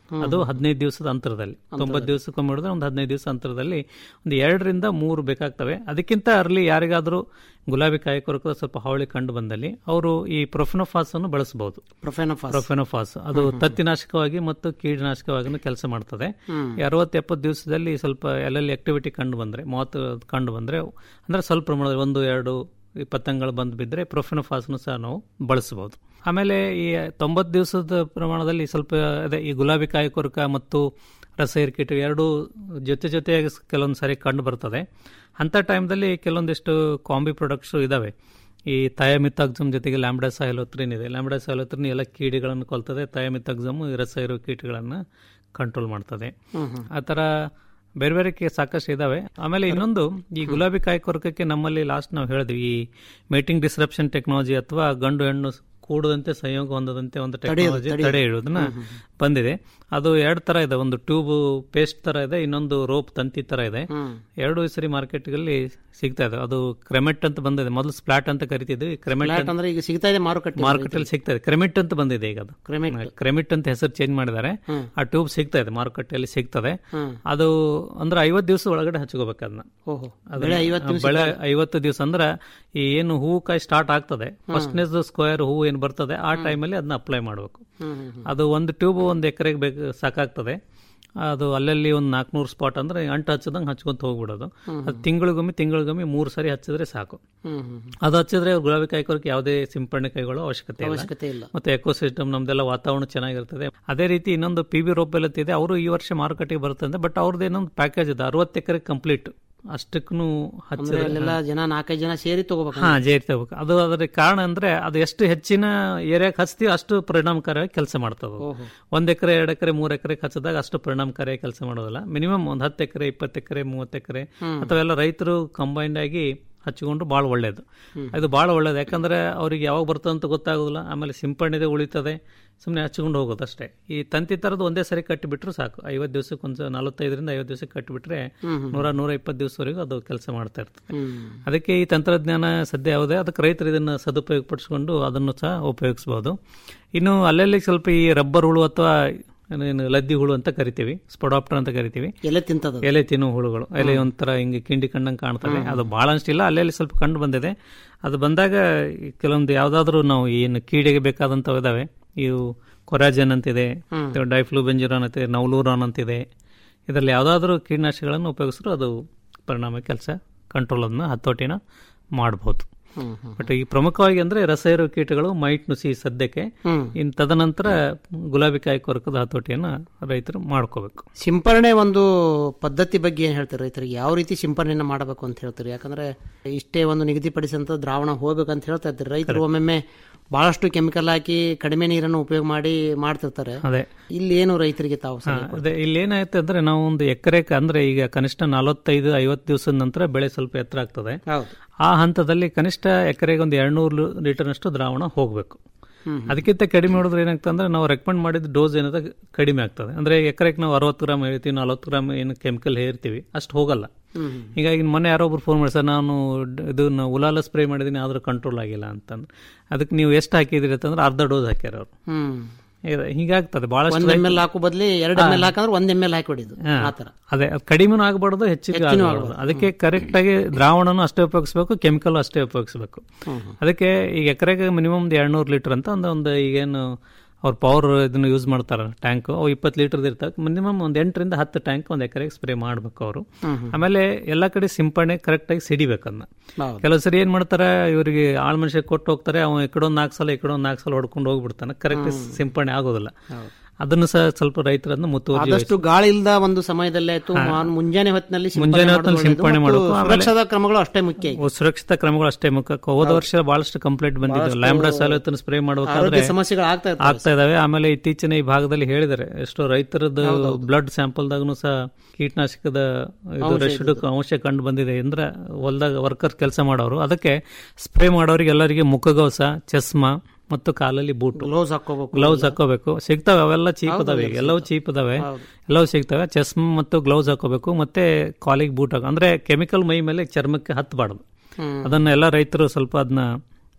ಅದು ಹದಿನೈದು ದಿವಸದ ಅಂತರದಲ್ಲಿ ತೊಂಬತ್ತು ದಿವಸಕ್ಕೊಮ್ಮೆ ಹೊಡೆದ್ರೆ ಒಂದು ಹದಿನೈದು ದಿವಸ ಅಂತರದಲ್ಲಿ ಒಂದು ಎರಡರಿಂದ ಮೂರು ಬೇಕಾಗ್ತವೆ ಅದಕ್ಕಿಂತ ಅರ್ಲಿ ಯಾರಿಗಾದರೂ ಗುಲಾಬಿ ಕಾಯಿ ಕೊರಕದ ಸ್ವಲ್ಪ ಹಾವಳಿ ಕಂಡು ಬಂದಲ್ಲಿ ಅವರು ಈ ಪ್ರೊಫೆನೋಫಾಸ್ ಅನ್ನು ಬಳಸಬಹುದು ಪ್ರೊಫೆನೋಫಾಸ್ ಪ್ರೊಫೆನೋಫಾಸ್ ಅದು ತತ್ತಿನಾಶಕವಾಗಿ ಮತ್ತು ಕೀಟನಾಶಕವಾಗಿ ಕೆಲಸ ಮಾಡ್ತದೆ ಈ ಅರವತ್ತು ಎಪ್ಪತ್ತು ದಿವಸದಲ್ಲಿ ಸ್ವಲ್ಪ ಎಲ್ಲೆಲ್ಲಿ ಆಕ್ಟಿವಿಟಿ ಕಂಡು ಬಂದ್ರೆ ಮೂವತ್ತು ಕಂಡು ಬಂದ್ರೆ ಅಂದ್ರೆ ಸ್ವಲ್ಪ ಪ್ರಮಾಣದಲ್ಲಿ ಒಂದು ಎರಡು ಈ ಪತಂಗಗಳು ಬಂದು ಬಿದ್ದರೆ ಪ್ರೊಫೆನೋಫಾಸ್ನು ಸಹ ನಾವು ಬಳಸಬಹುದು ಆಮೇಲೆ ಈ ತೊಂಬತ್ತು ದಿವಸದ ಪ್ರಮಾಣದಲ್ಲಿ ಸ್ವಲ್ಪ ಅದೇ ಈ ಗುಲಾಬಿ ಕಾಯಿ ಕೊರಕ ಮತ್ತು ರಸೈರ್ ಕೀಟ ಎರಡು ಜೊತೆ ಜೊತೆಯಾಗಿ ಕೆಲವೊಂದು ಸಾರಿ ಕಂಡು ಬರ್ತದೆ ಅಂಥ ಟೈಮ್ದಲ್ಲಿ ಕೆಲವೊಂದಿಷ್ಟು ಕಾಂಬಿ ಪ್ರಾಡಕ್ಟ್ಸು ಇದಾವೆ ಈ ಥಯಾಮಿತಾಕ್ಸಮ್ ಜೊತೆಗೆ ಲ್ಯಾಂಬ್ಡಾ ಸಾಯಲೋತ್ರಿನ್ ಇದೆ ಲ್ಯಾಂಬ್ಡಾ ಸಾಯಲೋತ್ರಿನ್ ಎಲ್ಲ ಕೀಡಿಗಳನ್ನು ಕೊಲ್ತದೆ ಥಯಾಮಿತಾಕ್ಸಮ್ ರಸೈರು ಕೀಟಗಳನ್ನು ಕಂಟ್ರೋಲ್ ಮಾಡ್ತದೆ ಆ ಥರ ಬೇರೆ ಬೇರೆ ಕೆ- ಸಾಕಷ್ಟು ಇದಾವೆ ಆಮೇಲೆ ಇನ್ನೊಂದು ಈ ಗುಲಾಬಿ ಕಾಯಿ ಕೊರಕಕ್ಕೆ ನಮ್ಮಲ್ಲಿ ಲಾಸ್ಟ್ ನಾವು ಹೇಳಿದ್ವಿ ಈ ಮೇಟಿಂಗ್ ಡಿಸ್ರಪ್ಷನ್ ಟೆಕ್ನಾಲಜಿ ಅಥವಾ ಗಂಡು ಹೆಣ್ಣು ಕೂಡದಂತೆ ಸಂಯೋಗ ಹೊಂದದಂತೆ ಒಂದು ಟೆಕ್ನಾಲಜಿ ತಡೆ ಇಡೋದನ್ನ ಬಂದಿದೆ ಅದು ಎರಡು ತರ ಇದೆ ಒಂದು ಟ್ಯೂಬ್ ಪೇಸ್ಟ್ ತರ ಇದೆ ಇನ್ನೊಂದು ರೋಪ್ ತಂತಿ ತರ ಇದೆ ಎರಡು ಸರಿ ಮಾರ್ಕೆಟ್ಗಳಲ್ಲಿ ಸಿಗ್ತಾ ಇದೆ ಅದು ಕ್ರೆಮೆಟ್ ಅಂತ ಬಂದಿದೆ ಮೊದಲು ಸ್ಪ್ಲಾಟ್ ಅಂತ ಕರಿತಿದ್ವಿ ಕ್ರೆಮೆಟ್ ಫ್ಲಾಟ್ ಅಂದ್ರೆ ಈಗ ಸಿಗ್ತಾ ಇದೆ ಮಾರುಕಟ್ಟೆ ಮಾರ್ಕೆಟ್ ಅಲ್ಲಿ ಸಿಗ್ತಾ ಇದೆ ಕ್ರೆಮಿಟ್ ಅಂತ ಬಂದಿದೆ ಈಗ ಅದು ಕ್ರೆಮೆಟ್ ಕ್ರೆಮಿಟ್ ಅಂತ ಹೆಸರು ಚೇಂಜ್ ಮಾಡಿದ್ದಾರೆ ಆ ಟ್ಯೂಬ್ ಸಿಗ್ತಾ ಇದೆ ಮಾರುಕಟ್ಟೆಯಲ್ಲಿ ಸಿಗ್ತದೆ ಹ್ಮ್. ಅದು ಅಂದ್ರೆ ಐವತ್ತು ದಿವಸ ಒಳಗಡೆ ಹಚ್ಕೋಬೇಕು ಅದನ್ನ ಓಹೋ ಅದನ್ನ- ಬೆಳೆ ಐವತ್ತು ನಿಮಿಷ ಬೆಳೆ ಐವತ್ತು ದಿವಸ ಅಂದ್ರೆ ಈ ಏನು ಹೂವು ಕಾಯಿ ಸ್ಟಾರ್ಟ್ ಆಗ್ತದೆ ಫಸ್ಟ್ನೇಸ್ ಸ್ಕ್ವೇರ್ ಹೂವು ಏನು ಬರ್ತದೆ ಆ ಟೈಮಲ್ಲಿ ಅದನ್ನ ಅಪ್ಲೈ ಮಾಡಬೇಕು ಹ್ಮ್ ಹ್ಮ್ ಅದು ಒಂದು ಟ್ಯೂಬ್ ಒಂದು ಎಕರೆಗೆ ಬೇಕು ಸಾಕಾಗ್ತದೆ ಅದು ಅಲ್ಲಲ್ಲಿ ಒಂದು ನಾಲ್ಕುನೂರು ಸ್ಪಾಟ್ ಅಂದ್ರೆ ಅಂಟು ಹಚ್ಚದಂಗೆ ಹಚ್ಕೊಂತ ಹೋಗ್ಬಿಡೋದು ಅದು ತಿಂಗಳಿಗೊಮ್ಮೆ ತಿಂಗಳಿಗೊಮ್ಮೆ ಮೂರು ಸರಿ ಹಚ್ಚಿದ್ರೆ ಸಾಕು ಹ್ಮ್ ಹ್ಮ್ ಅದು ಹಚ್ಚಿದ್ರೆ ಗುಲಾಬಿ ಕಾಯಿ ಕೊರಕ್ಕೆ ಯಾವುದೇ ಸಿಂಪಡಣೆ ಕೈಗಳು ಅವಶ್ಯಕತೆ ಇಲ್ಲ ಅವಶ್ಯಕತೆ ಇಲ್ಲ ಮತ್ತೆ ಎಕೋಸಿಸ್ಟಮ್ ನಮ್ದೆಲ್ಲ ವಾತಾವರಣ ಚೆನ್ನಾಗಿರ್ತದೆ ಅದೇ ರೀತಿ ಇನ್ನೊಂದು ಪಿ ಬಿ ಇದೆ ಅವರು ಈ ವರ್ಷ ಮಾರುಕಟ್ಟೆಗೆ ಬರ್ತದೆ ಬಟ್ ಅವ್ರದ್ದು ಇನ್ನೊಂದು ಪ್ಯಾಕೇಜ್ ಇದೆ ಅರವತ್ತು ಎಕರೆ ಕಂಪ್ಲೀಟ್ ಅಷ್ಟಕ್ಕೂ ಅಂದ್ರೆ ಹಚ್ಚಿದ್ರೆ ಅಲ್ಲೆಲ್ಲ ಜನ ನಾಲ್ಕೈದು ಜನ ಸೇರಿ ತಗೋಬೇಕು ಹಾ ಜೇರಿ ತಗೋಬೇಕು ಅದು ಅದರ ಕಾರಣ ಅಂದ್ರೆ ಅದು ಎಷ್ಟು ಹೆಚ್ಚಿನ ಏರಿಯಾಕ್ಕೆ ಹಚ್ತೀವಿ ಅಷ್ಟು ಪರಿಣಾಮಕಾರಿಯಾಗಿ ಕೆಲಸ ಮಾಡ್ತದೆ ಅದು. ಓಹೋ. ಒಂದ್ ಎಕರೆ ಎರಡು ಎಕರೆ ಮೂರು ಎಕರೆ ಹಚ್ಚಿದಾಗ ಅಷ್ಟು ಪರಿಣಾಮಕಾರಿಯಾಗಿ ಕೆಲಸ ಮಾಡೋದಿಲ್ಲ ಮಿನಿಮಮ್ ಒಂದು ಹತ್ತು ಎಕರೆ ಇಪ್ಪತ್ತು ಎಕರೆ ಮೂವತ್ತು ಎಕರೆ ಅಥವಾ ಎಲ್ಲ ರೈತರು ಕಂಬೈನ್ಡ್ ಆಗಿ ಹಚ್ಚಿಕೊಂಡು ಭಾಳ ಒಳ್ಳೇದು ಇದು ಭಾಳ ಒಳ್ಳೇದು ಯಾಕಂದ್ರೆ ಅವ್ರಿಗೆ ಯಾವಾಗ ಬರ್ತದೆ ಅಂತ ಗೊತ್ತಾಗೋದಿಲ್ಲ ಆಮೇಲೆ ಸಿಂಪಡಣೆ ಉಳಿತದೆ ಸುಮ್ಮನೆ ಹಚ್ಕೊಂಡು ಹೋಗೋದು ಅಷ್ಟೇ ಈ ತಂತಿ ಥರದ್ದು ಒಂದೇ ಸರಿ ಕಟ್ಟಿಬಿಟ್ರು ಸಾಕು ಐವತ್ತು ದಿವಸಕ್ಕೆ ಒಂದು ನಲವತ್ತೈದರಿಂದ ಐವತ್ತು ದಿವಸಕ್ಕೆ ಕಟ್ಟಿಬಿಟ್ರೆ ನೂರ ನೂರ ಇಪ್ಪತ್ತು ದಿವಸವರೆಗೂ ಅದು ಕೆಲಸ ಮಾಡ್ತಾ ಇರ್ತದೆ ಹ್ಮ್ ಅದಕ್ಕೆ ಈ ತಂತ್ರಜ್ಞಾನ ಸದ್ಯ ಯಾವುದೇ ಅದಕ್ಕೆ ರೈತರು ಇದನ್ನು ಸದುಪಯೋಗಪಡಿಸ್ಕೊಂಡು ಅದನ್ನು ಸಹ ಉಪಯೋಗಿಸ್ಬೋದು ಇನ್ನು ಅಲ್ಲಲ್ಲಿ ಸ್ವಲ್ಪ ಈ ರಬ್ಬರ್ ಹುಳು ಅಥವಾ ಏನು ಲದ್ದಿ ಹುಳು ಅಂತ ಕರಿತೀವಿ ಸ್ಪೊಡಾಪ್ಟರ್ ಅಂತ ಕರಿತೀವಿ ಎಲೆ ತಿಂತದ ಎಲೆ ತಿನ್ನುವ ಹುಳುಗಳು ಎಲೆ ಒಂಥರ ಹಿಂಗೆ ಕಿಂಡಿ ಕಂಡಂಗೆ ಕಾಣ್ತವೆ ಅದು ಭಾಳ ಅಷ್ಟಿಲ್ಲ ಅಲ್ಲೆಲ್ಲಿ ಸ್ವಲ್ಪ ಕಂಡು ಬಂದಿದೆ ಅದು ಬಂದಾಗ ಈ ಕೆಲವೊಂದು ಯಾವುದಾದ್ರೂ ನಾವು ಏನು ಕೀಡೆಗೆ ಬೇಕಾದಂಥವು ಇದಾವೆ ಇವು ಕೊರಾಜನ್ ಅಂತಿದೆ ಡೈಫ್ಲೂಬೆಂಜುರಾನ್ ಅಂತಿದೆ ನವಲೂರಾನ್ ಅಂತಿದೆ ಇದರಲ್ಲಿ ಯಾವುದಾದ್ರೂ ಕೀಟನಾಶಕಗಳನ್ನು ಉಪಯೋಗಿಸಿದ್ರು ಅದು ಪರಿಣಾಮ ಕೆಲಸ ಕಂಟ್ರೋಲ್ ಅದನ್ನ ಹತೋಟಿನ ಮಾಡಬಹುದು ಹ್ಮ್ ಹ್ಮ್ ಬಟ್ ಈ ಪ್ರಮುಖವಾಗಿ ಅಂದ್ರೆ ರಸೇರು ಕೀಟಗಳು ಮೈಟ್ ನುಸಿ ಸದ್ಯಕ್ಕೆ ಹ್ಮ್ ಇನ್ ತದನಂತರ ಗುಲಾಬಿ ಕಾಯಿ ಕೊರಕದ ಹತೋಟಿಯನ್ನ ರೈತರು ಮಾಡ್ಕೋಬೇಕು ಸಿಂಪರಣೆ ಒಂದು ಪದ್ಧತಿ ಬಗ್ಗೆ ಏನ್ ಹೇಳ್ತೀರಿ ರೈತರಿಗೆ ಯಾವ ರೀತಿ ಸಿಂಪರಣೆಯನ್ನ ಮಾಡಬೇಕು ಅಂತ ಹೇಳ್ತೀರಿ ಯಾಕಂದ್ರೆ ಇಷ್ಟೇ ಒಂದು ನಿಗದಿಪಡಿಸಿದಂತ ದ್ರಾವಣ ಹೋಗ್ಬೇಕು ಅಂತ ಹೇಳ್ತಾ ಇರ್ತೀರಿ ರೈತರು ಒಮ್ಮೊಮ್ಮೆ ಬಹಳಷ್ಟು ಕೆಮಿಕಲ್ ಹಾಕಿ ಕಡಿಮೆ ನೀರನ್ನು ಉಪಯೋಗ ಮಾಡಿ ಮಾಡ್ತಿರ್ತಾರೆ ಅದೇ ಇಲ್ಲಿ ಏನು ರೈತರಿಗೆ ತಾವು ಹಾ, ಸಲಹೆ ಅದೇ ಇಲ್ಲಿ ಏನಾಯ್ತು ಅಂದ್ರೆ ನಾವು ಒಂದು ಎಕರೆಗೆ ಅಂದ್ರೆ ಈಗ ಕನಿಷ್ಠ ನಲವತ್ತೈದು ಐವತ್ತು ದಿವಸದ ನಂತರ ಬೆಳೆ ಸ್ವಲ್ಪ ಎತ್ತರ ಆಗ್ತದೆ ಹೌದು ಆ ಹಂತದಲ್ಲಿ ಕನಿಷ್ಠ ಎಕರೆಗೆ ಒಂದು ಎರಡ್ನೂರು ಲೀಟರ್ನಷ್ಟು ದ್ರಾವಣ ಹೋಗಬೇಕು ಅದಕ್ಕಿಂತ ಕಡಿಮೆ ಹೊಡೆದ್ರೆ ಏನಾಗ್ತದೆ ಅಂದ್ರೆ ನಾವು ರೆಕಮೆಂಡ್ ಮಾಡಿದ ಡೋಸ್ ಏನದ ಕಡಿಮೆ ಆಗ್ತದೆ ಅಂದ್ರೆ ಎಕರೆಗೆ ನಾವು ಅರವತ್ತು ಗ್ರಾಮ್ ಹೇಳ್ತೀವಿ ನಲವತ್ತು ಗ್ರಾಮ್ ಏನು ಕೆಮಿಕಲ್ ಹೇರ್ತೀವಿ ಅಷ್ಟು ಹೋಗಲ್ಲ ಹೀಗಾಗಿ ಮೊನ್ನೆ ಯಾರೋ ಒಬ್ರು ಫೋನ್ ಮಾಡಿ ಸರ್ ನಾನು ಡ್- ಇದನ್ನ ಉಲಾಲ ಸ್ಪ್ರೇ ಮಾಡಿದ್ದೀನಿ ಆದ್ರೂ ಕಂಟ್ರೋಲ್ ಆಗಿಲ್ಲ ಅಂತಂದ್ರೆ ಅದಕ್ಕೆ ನೀವು ಎಷ್ಟು ಹಾಕಿದಿರಿ ಅಂತಂದ್ರೆ ಅರ್ಧ ಡೋಸ್ ಹಾಕ್ಯಾರ ಅವರು ಹ್ಮ್ ಹೀಗಾಗ್ತದೆ ಬಹಳಷ್ಟು ಒಂದ್ ಎಮ್ ಎಲ್ ಹಾಕೋ ಬದ್ಲಿ ಎರಡು ಎಮ್ ಎಲ್ ಹಾಕಂದ್ರೆ ಒಂದ್ ಎಮ್ ಎಲ್ ಹಾಕಿ ಹೊಡಿದು ಆತರ ಅದೇ ಅದು ಕಡಿಮೆನೂ ಆಗಬಾರ್ದು ಹೆಚ್ಚಿಗೆ ಆಗಬಾರ್ದು ಅದಕ್ಕೆ ಕರೆಕ್ಟ್ ಆಗಿ ದ್ರಾವಣನು ಅಷ್ಟೇ ಉಪಯೋಗಿಸ್ಬೇಕು ಕೆಮಿಕಲ್ ಅಷ್ಟೇ ಉಪಯೋಗಿಸ್ಬೇಕು ಅದಕ್ಕೆ ಈಗ ಎಕರೆಗೆ ಮಿನಿಮಮ್ ಒಂದು ಎರಡ್ನೂರು ಲೀಟರ್ ಅಂತ ಒಂದು ಒಂದು ಈಗೇನು ಅವ್ರ ಪವರ್ ಇದನ್ನ ಯೂಸ್ ಮಾಡ್ತಾರ ಟ್ಯಾಂಕ್ ಅವು ಇಪ್ಪತ್ತು ಲೀಟರ್ ಇರ್ತವೆ ಮಿನಿಮಮ್ ಒಂದು ಎಂಟರಿಂದ ಹತ್ತು ಟ್ಯಾಂಕ್ ಒಂದು ಎಕರೆಗೆ ಸ್ಪ್ರೇ ಮಾಡಬೇಕು ಅವರು ಆಮೇಲೆ ಎಲ್ಲ ಕಡೆ ಸಿಂಪಡಣೆ ಕರೆಕ್ಟ್ ಆಗಿ ಸಿಡಿಬೇಕು ಅದನ್ನ ಹೌದು. ಕೆಲವು ಸರಿ ಏನ್ ಮಾಡ್ತಾರೆ ಇವರಿಗೆ ಆಳ್ ಮನುಷ್ಯ ಕೊಟ್ಟು ಹೋಗ್ತಾರೆ ಅವ ಈ ಕಡೆ ಒಂದು ನಾಲ್ಕು ಸಲ ಈ ಕಡೆ ಒಂದು ನಾಲ್ಕು ಸಲ ಹೊಡ್ಕೊಂಡು ಹೋಗ್ಬಿಡ್ತಾನೆ ಕರೆಕ್ಟ್ ಸಿಂಪಡಣೆ ಆಗೋದಿಲ್ಲ ಅದನ್ನು ಸಹ ಸ್ವಲ್ಪ ರೈತರನ್ನು ಮುತುವರ್ಜಿ ಆದಷ್ಟು ಗಾಳಿ ಇಲ್ದ ಒಂದು ಸಮಯದಲ್ಲೇ ಆಯ್ತು ಮಾನ್- ಮುಂಜಾನೆ ಹೊತ್ತಿನಲ್ಲಿ ಸಿಂಪರಣೆ ಮುಂಜಾನೆ ಮಾಡೋದು ಹೊತ್ತಿನಲ್ಲಿ ಸಿಂಪರಣೆ ಒಳ್ಳೆಯದು. ಮಾಡೋದು. ಮತ್ತು ಆಮೇಲೆ- ಸುರಕ್ಷತಾ ಕ್ರಮಗಳು ಅಷ್ಟೇ ಮುಖ್ಯ ಈಗ. ಓ, ಸುರಕ್ಷಿತ ಕ್ರಮಗಳು ಅಷ್ಟೇ ಮುಖ್ಯ ಹೋದ ವರ್ಷ ಬಹಳಷ್ಟು ಕಂಪ್ಲೇಂಟ್ ಬಂದಿದ್ದು ಲ್ಯಾಂಬ್ಡಾ ಸಾಲತನ ಸ್ಪ್ರೇ ಮಾಡಬೇಕಾದ್ರೆ ಆರೋಗ್ಯ ಸಮಸ್ಯೆಗಳು ಆಗ್ತಾ ಇರ್ತವೆ ಆಗ್ತಾ ಇದಾವೆ ಆಮೇಲೆ ಇತ್ತೀಚಿನ ಈ ಭಾಗದಲ್ಲಿ ಹೇಳಿದ್ದಾರೆ ಎಷ್ಟೋ ರೈತರದ್ದು ಬ್ಲಡ್ ಸ್ಯಾಂಪಲ್ದಾಗೂ ಸಹ ಕೀಟನಾಶಕದ ಇದು ರೆಸಿಡು ಅಂಶ ಕಂಡು ಬಂದಿದೆ ಅಂದ್ರೆ ಹೊಲದಾಗ ವರ್ಕರ್ ಕೆಲಸ ಮಾಡೋರು ಅದಕ್ಕೆ ಸ್ಪ್ರೇ ಮಾಡೋರಿಗೆ ಎಲ್ಲರಿಗೆ ಮುಖಗವಸ ಚಸ್ಮಾ ಮತ್ತು ಕಾಲಲ್ಲಿ ಬೂಟು ಗ್ಲೌಸ್ ಹಾಕೋಬೇಕು ಗ್ಲೌಸ್ ಹಾಕೋಬೇಕು ಸಿಗ್ತವೆ ಅವೆಲ್ಲ ಚೀಪ್ ಅದಾವೆ ಈಗ ಎಲ್ಲವೂ ಚೀಪ್ ಅದಾವೆ ಎಲ್ಲವೂ ಸಿಗ್ತವೆ ಚಸ್ಮಾ ಮತ್ತು ಗ್ಲೌಸ್ ಹಾಕೋಬೇಕು ಮತ್ತೆ ಕಾಲಿಗೆ ಬೂಟ್ ಹಾಕೋ ಅಂದ್ರೆ ಕೆಮಿಕಲ್ ಮೈ ಮೇಲೆ ಚರ್ಮಕ್ಕೆ ಹತ್ತಬಾರ್ದು ಹ್ಮ್. ಅದನ್ನ ಎಲ್ಲ ರೈತರು ಸ್ವಲ್ಪ ಅದನ್ನ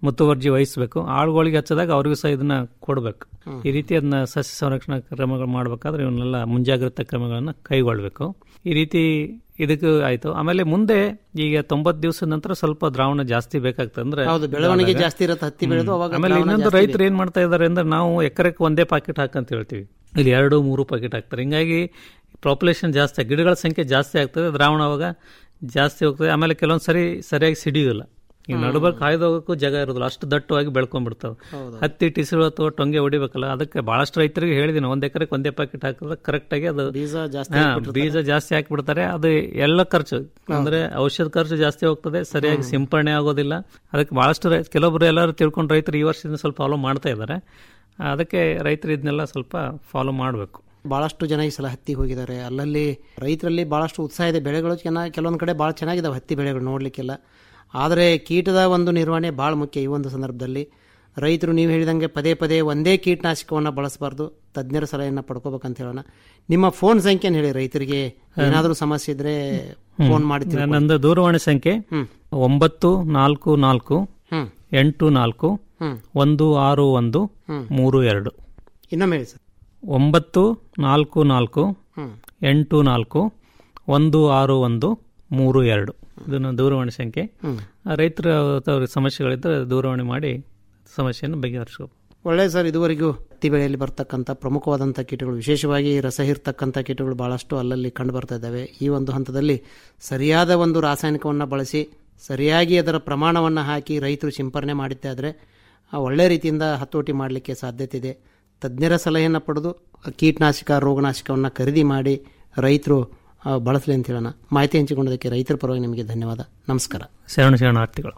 ಮುತುವರ್ಜಿ ವಹಿಸಬೇಕು ಆಳುಗಳಿಗೆ ಹಚ್ಚದಾಗ ಅವ್ರಿಗೂ ಸಹ ಇದನ್ನ ಕೊಡಬೇಕು ಈ ರೀತಿ ಅದನ್ನ ಸಸ್ಯ ಸಂರಕ್ಷಣಾ ಕ್ರಮಗಳು ಮಾಡಬೇಕಾದ್ರೆ ಇವನ್ನೆಲ್ಲ ಮುಂಜಾಗ್ರತಾ ಕ್ರಮಗಳನ್ನು ಕೈಗೊಳ್ಳಬೇಕು ಈ ರೀತಿ ಇದಕ್ಕೂ ಆಯ್ತು ಆಮೇಲೆ ಮುಂದೆ ಈಗ ತೊಂಬತ್ತು ದಿವಸದ ನಂತರ ಸ್ವಲ್ಪ ದ್ರಾವಣ ಜಾಸ್ತಿ ಬೇಕಾಗ್ತದೆ ಅಂದ್ರೆ ಹೌದು ಬೆಳವಣಿಗೆ ಆದಾಗ- ಜಾಸ್ತಿ ಇರುತ್ತೆ ಹತ್ತಿ ಬೆಳೆದು ಅವಾಗ ಆಮೇಲೆ ದ್ರಾವಣ ಇನ್ನೊಂದು ಜಾಸ್ತಿ ರೈತರು ಏನ್ ಮಾಡ್ತಾ ಇದಾರೆ ಅಂದ್ರೆ ನಾವು ಎಕರೆಕ್ಕೆ ಒಂದೇ ಪಾಕೆಟ್ ಹಾಕಂತ ಹೇಳ್ತೀವಿ ಇಲ್ಲಿ ಎರಡು ಮೂರು ಪಾಕೆಟ್ ಹಾಕ್ತಾರೆ ಹಿಂಗಾಗಿ ಪಾಪ್ಯುಲೇಷನ್ ಜಾಸ್ತಿ ಆಗ್- ಗಿಡಗಳ ಸಂಖ್ಯೆ ಜಾಸ್ತಿ ಆಗ್ತದೆ ದ್ರಾವಣ ಅವಾಗ ಜಾಸ್ತಿ ಹೋಗ್ತದೆ ಆಮೇಲೆ ಕೆಲವೊಂದು ಸರಿ ಸರಿಯಾಗಿ ಸಿಡಿಯೋದಿಲ್ಲ ಈಗ ನಡುಬರ್ಕ್ ಹಾಯ್ದು ಹೋಗೋಕ್ಕೂ ಜಾಗ ಇರೋದಿಲ್ಲ ಅಷ್ಟು ದಟ್ಟವಾಗಿ ಬೆಳ್ಕೊಂಡ್ಬಿಡ್ತಾವೆ ಹತ್ತಿ ಟಿಸಿಲು ಅಥವಾ ಟೊಂಗೆ ಹೊಡಿಬೇಕಲ್ಲ ಅದಕ್ಕೆ ಬಹಳಷ್ಟು ರೈತರಿಗೆ ಹೇಳಿದ್ದೀನಿ ಒಂದ್ ಎಕರೆಗೆ ಒಂದೇ ಪಾಕೆಟ್ ಹಾಕಿದ್ರೆ ಕರೆಕ್ಟ್ ಆಗಿ ಅದು ಬೀಜ ಜಾಸ್ತಿ ಹಾ, ಹಾಕ್ಬಿಟ್ಟಿರ್ತಾರೆ. ಬೀಜ ಜಾಸ್ತಿ ಹಾಕಿಬಿಡ್ತಾರೆ ಅದು ಎಲ್ಲ ಖರ್ಚು ಅಂದ್ರೆ ಔಷಧ ಖರ್ಚು ಜಾಸ್ತಿ ಹೋಗ್ತದೆ ಸರಿಯಾಗಿ ಸಿಂಪರಣೆ ಆಗೋದಿಲ್ಲ ಅದಕ್ಕೆ ಬಹಳಷ್ಟು ರೈ- ಕೆಲವೊಬ್ರು ಎಲ್ಲರೂ ತಿಳ್ಕೊಂಡು ರೈತರು ಈ ವರ್ಷದಿಂದ ಸ್ವಲ್ಪ ಫಾಲೋ ಮಾಡ್ತಾ ಇದ್ದಾರೆ ಅದಕ್ಕೆ ರೈತರು ಇದನ್ನೆಲ್ಲ ಸ್ವಲ್ಪ ಫಾಲೋ ಮಾಡಬೇಕು ಬಹಳಷ್ಟು ಜನ ಈ ಸಲ ಹತ್ತಿ ಹೋಗಿದ್ದಾರೆ ಅಲ್ಲಲ್ಲಿ ರೈತರಲ್ಲಿ ಬಹಳಷ್ಟು ಉತ್ಸಾಹ ಇದೆ ಬೆಳೆಗಳು ಚೆನ್ನಾಗಿ ಕೆಲವೊಂದು ಕಡೆ ಭಾಳ ಚೆನ್ನಾಗಿದ್ದಾವೆ ಹತ್ತಿ ಬೆಳೆಗಳು ನೋಡಲಿಕ್ಕೆಲ್ಲ ಆದರೆ ಕೀಟದ ಒಂದು ನಿರ್ವಹಣೆ ಭಾಳ ಮುಖ್ಯ ಈ ಒಂದು ಸಂದರ್ಭದಲ್ಲಿ ರೈತರು ನೀವು ಹೇಳಿದಂಗೆ ಪದೇ ಪದೇ ಒಂದೇ ಕೀಟನಾಶಕವನ್ನು ಬಳಸಬಾರ್ದು ತಜ್ಞರ ಸಲಹೆಯನ್ನು ಪಡ್ಕೋಬೇಕಂತ ಹೇಳೋಣ ನಿಮ್ಮ ಫೋನ್ ಸಂಖ್ಯೆನ ಹೇಳಿ ರೈತರಿಗೆ ಏನಾದರೂ ಸಮಸ್ಯೆ ಇದ್ರೆ ಫೋನ್ ಮಾಡಿ ತಿಳ್ಕೊಳ್ಳಿ. ನಂದು ದೂರವಾಣಿ ಸಂಖ್ಯೆ ಒಂಬತ್ತು ನಾಲ್ಕು ನಾಲ್ಕು ಹ್ಮ್. ಎಂಟು ನಾಲ್ಕು ಹ್ಮ್. ಒಂದು ಆರು ಒಂದು ಹ್ಮ್. ಮೂರು ಎರಡು ಇನ್ನೊಮ್ಮೆ ಹೇಳಿ ಸರ್ ಒಂಬತ್ತು ನಾಲ್ಕು ನಾಲ್ಕು ಹ್ಮ್. ಎಂಟು ನಾಲ್ಕು ಒಂದು ಆರು ಒಂದು ಮೂರು ಎರಡು ಇದು ನನ್ನ ದೂರವಾಣಿ ಸಂಖ್ಯೆ ಹ್ಮ್. ಆ ರೈತರ ಅವ್ರಿಗೆ ಸಮಸ್ಯೆಗಳಿದ್ದರೆ ದೂರವಾಣಿ ಮಾಡಿ ಸಮಸ್ಯೆಯನ್ನು ಬಗೆಹರಿಸ್ಬೇಕು ಒಳ್ಳೆ ಸರ್ ಇದುವರೆಗೂ ಹತ್ತಿ ಬೆಳೆಯಲ್ಲಿ ಬರ್ತಕ್ಕಂಥ ಪ್ರಮುಖವಾದಂಥ ಕೀಟಗಳು ವಿಶೇಷವಾಗಿ ರಸ ಹೀರ್ತಕ್ಕಂಥ ಕೀಟಗಳು ಬಹಳಷ್ಟು ಅಲ್ಲಲ್ಲಿ ಕಂಡು ಬರ್ತಾ ಇದ್ದಾವೆ ಈ ಒಂದು ಹಂತದಲ್ಲಿ ಸರಿಯಾದ ಒಂದು ರಾಸಾಯನಿಕವನ್ನು ಬಳಸಿ ಸರಿಯಾಗಿ ಅದರ ಪ್ರಮಾಣವನ್ನು ಹಾಕಿ ರೈತರು ಸಿಂಪರಣೆ ಮಾಡಿದ್ದಾದರೆ ಒಳ್ಳೆ ರೀತಿಯಿಂದ ಹತೋಟಿ ಮಾಡಲಿಕ್ಕೆ ಸಾಧ್ಯತೆ ಇದೆ ತಜ್ಞರ ಸಲಹೆಯನ್ನು ಪಡೆದು ಕೀಟನಾಶಕ ರೋಗನಾಶಕವನ್ನು ಖರೀದಿ ಮಾಡಿ ರೈತರು ಆ, ಬಳಸಲಿ ಅಂತ ಹೇಳೋಣ ಮಾಹಿತಿ ಹಂಚಿಕೊಂಡದಕ್ಕೆ ರೈತರ ಪರವಾಗಿ ನಿಮಗೆ ಧನ್ಯವಾದ ನಮಸ್ಕಾರ ಶರಣ ಶರಣಾರ್ಥಿಗಳು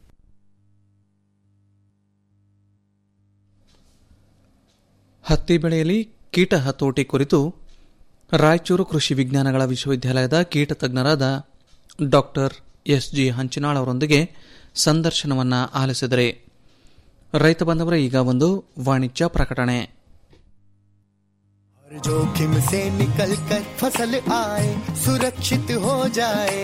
ಹತ್ತಿ ಬೆಳೆಯಲ್ಲಿ ಕೀಟ ಹತೋಟಿ ಕುರಿತು ರಾಯಚೂರು ಕೃಷಿ ವಿಜ್ಞಾನಗಳ ವಿಶ್ವವಿದ್ಯಾಲಯದ ಕೀಟ ತಜ್ಞರಾದ ಡಾಕ್ಟರ್ ಎಸ್ ಜಿ ಹಂಚಿನಾಳ್ ಅವರೊಂದಿಗೆ ಸಂದರ್ಶನವನ್ನ ಆಲಿಸಿದರೆ ರೈತ ಬಂದವರ ಈಗ ಒಂದು ವಾಣಿಜ್ಯ ಪ್ರಕಟಣೆ हर जोखिम से निकल कर फसल आए सुरक्षित हो जाए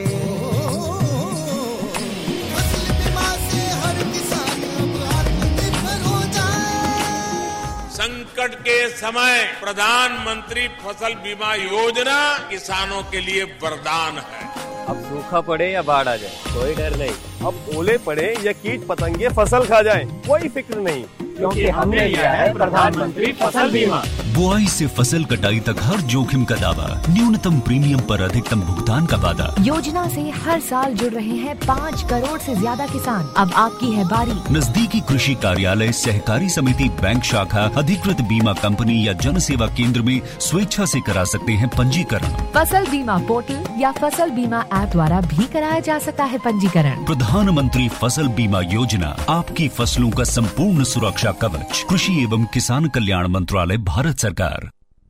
फसल बीमा से हर किसान अब आत्मनिर्भर हो जाए संकट के समय प्रधानमंत्री फसल बीमा योजना किसानों के लिए वरदान है अब सूखा पड़े या बाढ़ आ जाए कोई डर नहीं अब ओले पड़े या कीट पतंगे फसल खा जाए कोई फिक्र नहीं क्योंकि हमने लिया है प्रधानमंत्री फसल बीमा बुआई से फसल कटाई तक हर जोखिम का दावा न्यूनतम प्रीमियम पर अधिकतम भुगतान का वादा योजना से हर साल जुड़ रहे हैं पाँच करोड़ से ज्यादा किसान अब आपकी है बारी नजदीकी कृषि कार्यालय सहकारी समिति बैंक शाखा अधिकृत बीमा कंपनी या जन सेवा केंद्र में स्वेच्छा से करा सकते हैं पंजीकरण फसल बीमा पोर्टल या फसल बीमा ऐप द्वारा भी कराया जा सकता है पंजीकरण प्रधानमंत्री फसल बीमा योजना आपकी फसलों का संपूर्ण सुरक्षा कवच कृषि एवं किसान कल्याण मंत्रालय भारत सरकार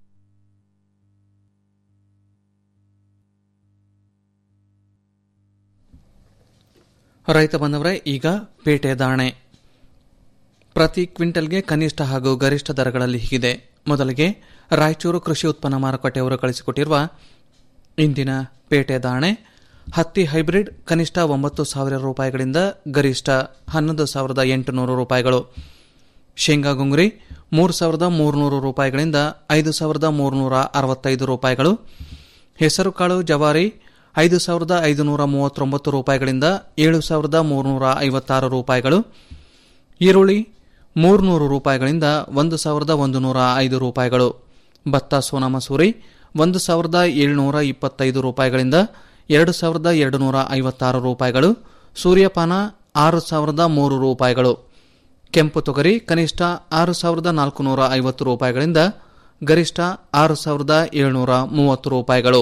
ರೈತ ಬಂದವರೇ ಈಗ ಪೇಟೆ ದಾಣೆ ಪ್ರತಿ ಕ್ವಿಂಟಲ್ಗೆ ಕನಿಷ್ಠ ಹಾಗೂ ಗರಿಷ್ಠ ದರಗಳಲ್ಲಿ ಹೀಗಿದೆ ಮೊದಲಿಗೆ ರಾಯಚೂರು ಕೃಷಿ ಉತ್ಪನ್ನ ಮಾರುಕಟ್ಟೆಯವರು ಕಳಿಸಿಕೊಟ್ಟಿರುವ ಇಂದಿನ ಪೇಟೆ ದಾಣೆ ಹತ್ತಿ ಹೈಬ್ರಿಡ್ ಕನಿಷ್ಠ ಒಂಬತ್ತು ಸಾವಿರ ರೂಪಾಯಿಗಳಿಂದ ಗರಿಷ್ಠ ಹನ್ನೊಂದು ಸಾವಿರದ ಎಂಟುನೂರು ರೂಪಾಯಿಗಳು ಶೇಂಗಾ ಗುಂಗುರಿ ಮೂರು ಸಾವಿರದ ಮೂರುನೂರು ರೂಪಾಯಿಗಳಿಂದ ಐದು ಸಾವಿರದ ಮೂರುನೂರ ಅರವತ್ತೈದು ರೂಪಾಯಿಗಳು ಹೆಸರುಕಾಳು ಜವಾರಿ ಐದು ಸಾವಿರದ ಐದುನೂರ ಮೂವತ್ತೊಂಬತ್ತು ರೂಪಾಯಿಗಳಿಂದ ಏಳು ಸಾವಿರದ ಮೂರುನೂರ ಐವತ್ತಾರು ರೂಪಾಯಿಗಳು ಈರುಳ್ಳಿ ಮೂರುನೂರು ರೂಪಾಯಿಗಳಿಂದ ಒಂದು ಸಾವಿರದ ಒಂದು ನೂರ ಐದು ರೂಪಾಯಿಗಳು ಭತ್ತ ಸೋನಾ ಮಸೂರಿ ಒಂದು ಸಾವಿರದ ಏಳುನೂರ ಇಪ್ಪತ್ತೈದು ರೂಪಾಯಿಗಳಿಂದ ಎರಡು ಸಾವಿರದ ಎರಡು ನೂರ ಐವತ್ತಾರು ರೂಪಾಯಿಗಳು ಸೂರ್ಯಪಾನ ಆರು ಸಾವಿರದ ಮೂರು ರೂಪಾಯಿಗಳು ಕೆಂಪು ತೊಗರಿ ಕನಿಷ್ಠ ಆರು ಸಾವಿರದ ನಾಲ್ಕುನೂರ ಐವತ್ತು ರೂಪಾಯಿಗಳಿಂದ ಗರಿಷ್ಠ ಆರು ಸಾವಿರದ ಏಳುನೂರ ಮೂವತ್ತು ರೂಪಾಯಿಗಳು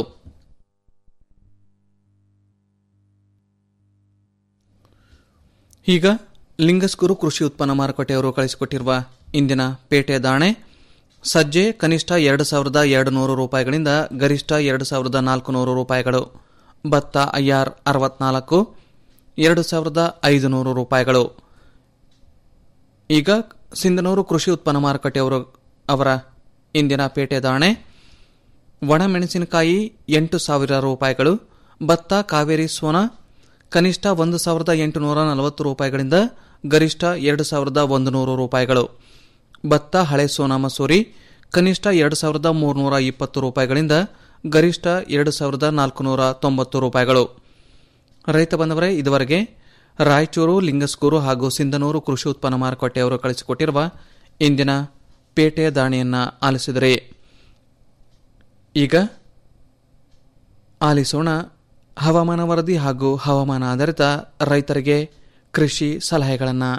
ಈಗ ಲಿಂಗಸ್ಗುರು ಕೃಷಿ ಉತ್ಪನ್ನ ಮಾರುಕಟ್ಟೆಯವರು ಕಳಿಸಿಕೊಟ್ಟಿರುವ ಇಂದಿನ ಪೇಟೆ ದಾಣೆ ಸಜ್ಜೆ ಕನಿಷ್ಠ ಎರಡು ಸಾವಿರದ ಎರಡು ನೂರು ರೂಪಾಯಿಗಳಿಂದ ಗರಿಷ್ಠ ಎರಡು ಸಾವಿರದ ನಾಲ್ಕು ನೂರು ರೂಪಾಯಿಗಳು ಭತ್ತ ಐಆರ್ ಅರವತ್ನಾಲ್ಕು ಎರಡು ಸಾವಿರದ ಐದು ನೂರು ರೂಪಾಯಿಗಳು ಈಗ ಸಿಂಧನೂರು ಕೃಷಿ ಉತ್ಪನ್ನ ಮಾರುಕಟ್ಟೆಯವರು ಅವರ ಇಂದಿನ ಪೇಟೆ ದಾಣೆ ಒಣಮೆಣಸಿನಕಾಯಿ ಎಂಟು ಸಾವಿರ ರೂಪಾಯಿಗಳು ಭತ್ತ ಕಾವೇರಿ ಸೋನಾ ಕನಿಷ್ಠ ಒಂದು ಸಾವಿರದ ಎಂಟುನೂರ ನಲವತ್ತು ರೂಪಾಯಿಗಳಿಂದ ಗರಿಷ್ಠ ಎರಡು ಸಾವಿರದ ಒಂದು ನೂರು ರೂಪಾಯಿಗಳು ಭತ್ತ ಹಳೆ ಸೋನಾ ಮಸೂರಿ ಕನಿಷ್ಠ ಎರಡು ಸಾವಿರದ ಮೂರುನೂರ ಇಪ್ಪತ್ತು ರೂಪಾಯಿಗಳಿಂದ ಗರಿಷ್ಠ ಎರಡು ಸಾವಿರದ ನಾಲ್ಕುನೂರ ತೊಂಬತ್ತು ರೂಪಾಯಿಗಳು ರೈತ ಬಂದವರೇ ಇದುವರೆಗೆ ರಾಯಚೂರು ಲಿಂಗಸ್ಕೂರು ಹಾಗೂ ಸಿಂಧನೂರು ಕೃಷಿ ಉತ್ಪನ್ನ ಮಾರುಕಟ್ಟೆಯವರು ಕಳಿಸಿಕೊಟ್ಟಿರುವ ಇಂದಿನ ಪೇಟೆಯ ದಾಣಿಯನ್ನ ಆಲಿಸಿದರೆ ಈಗ ಆಲಿಸೋಣ ಹವಾಮಾನ ವರದಿ ಹಾಗೂ ಹವಾಮಾನ ಆಧಾರಿತ ರೈತರಿಗೆ ಕೃಷಿ ಸಲಹೆಗಳನ್ನು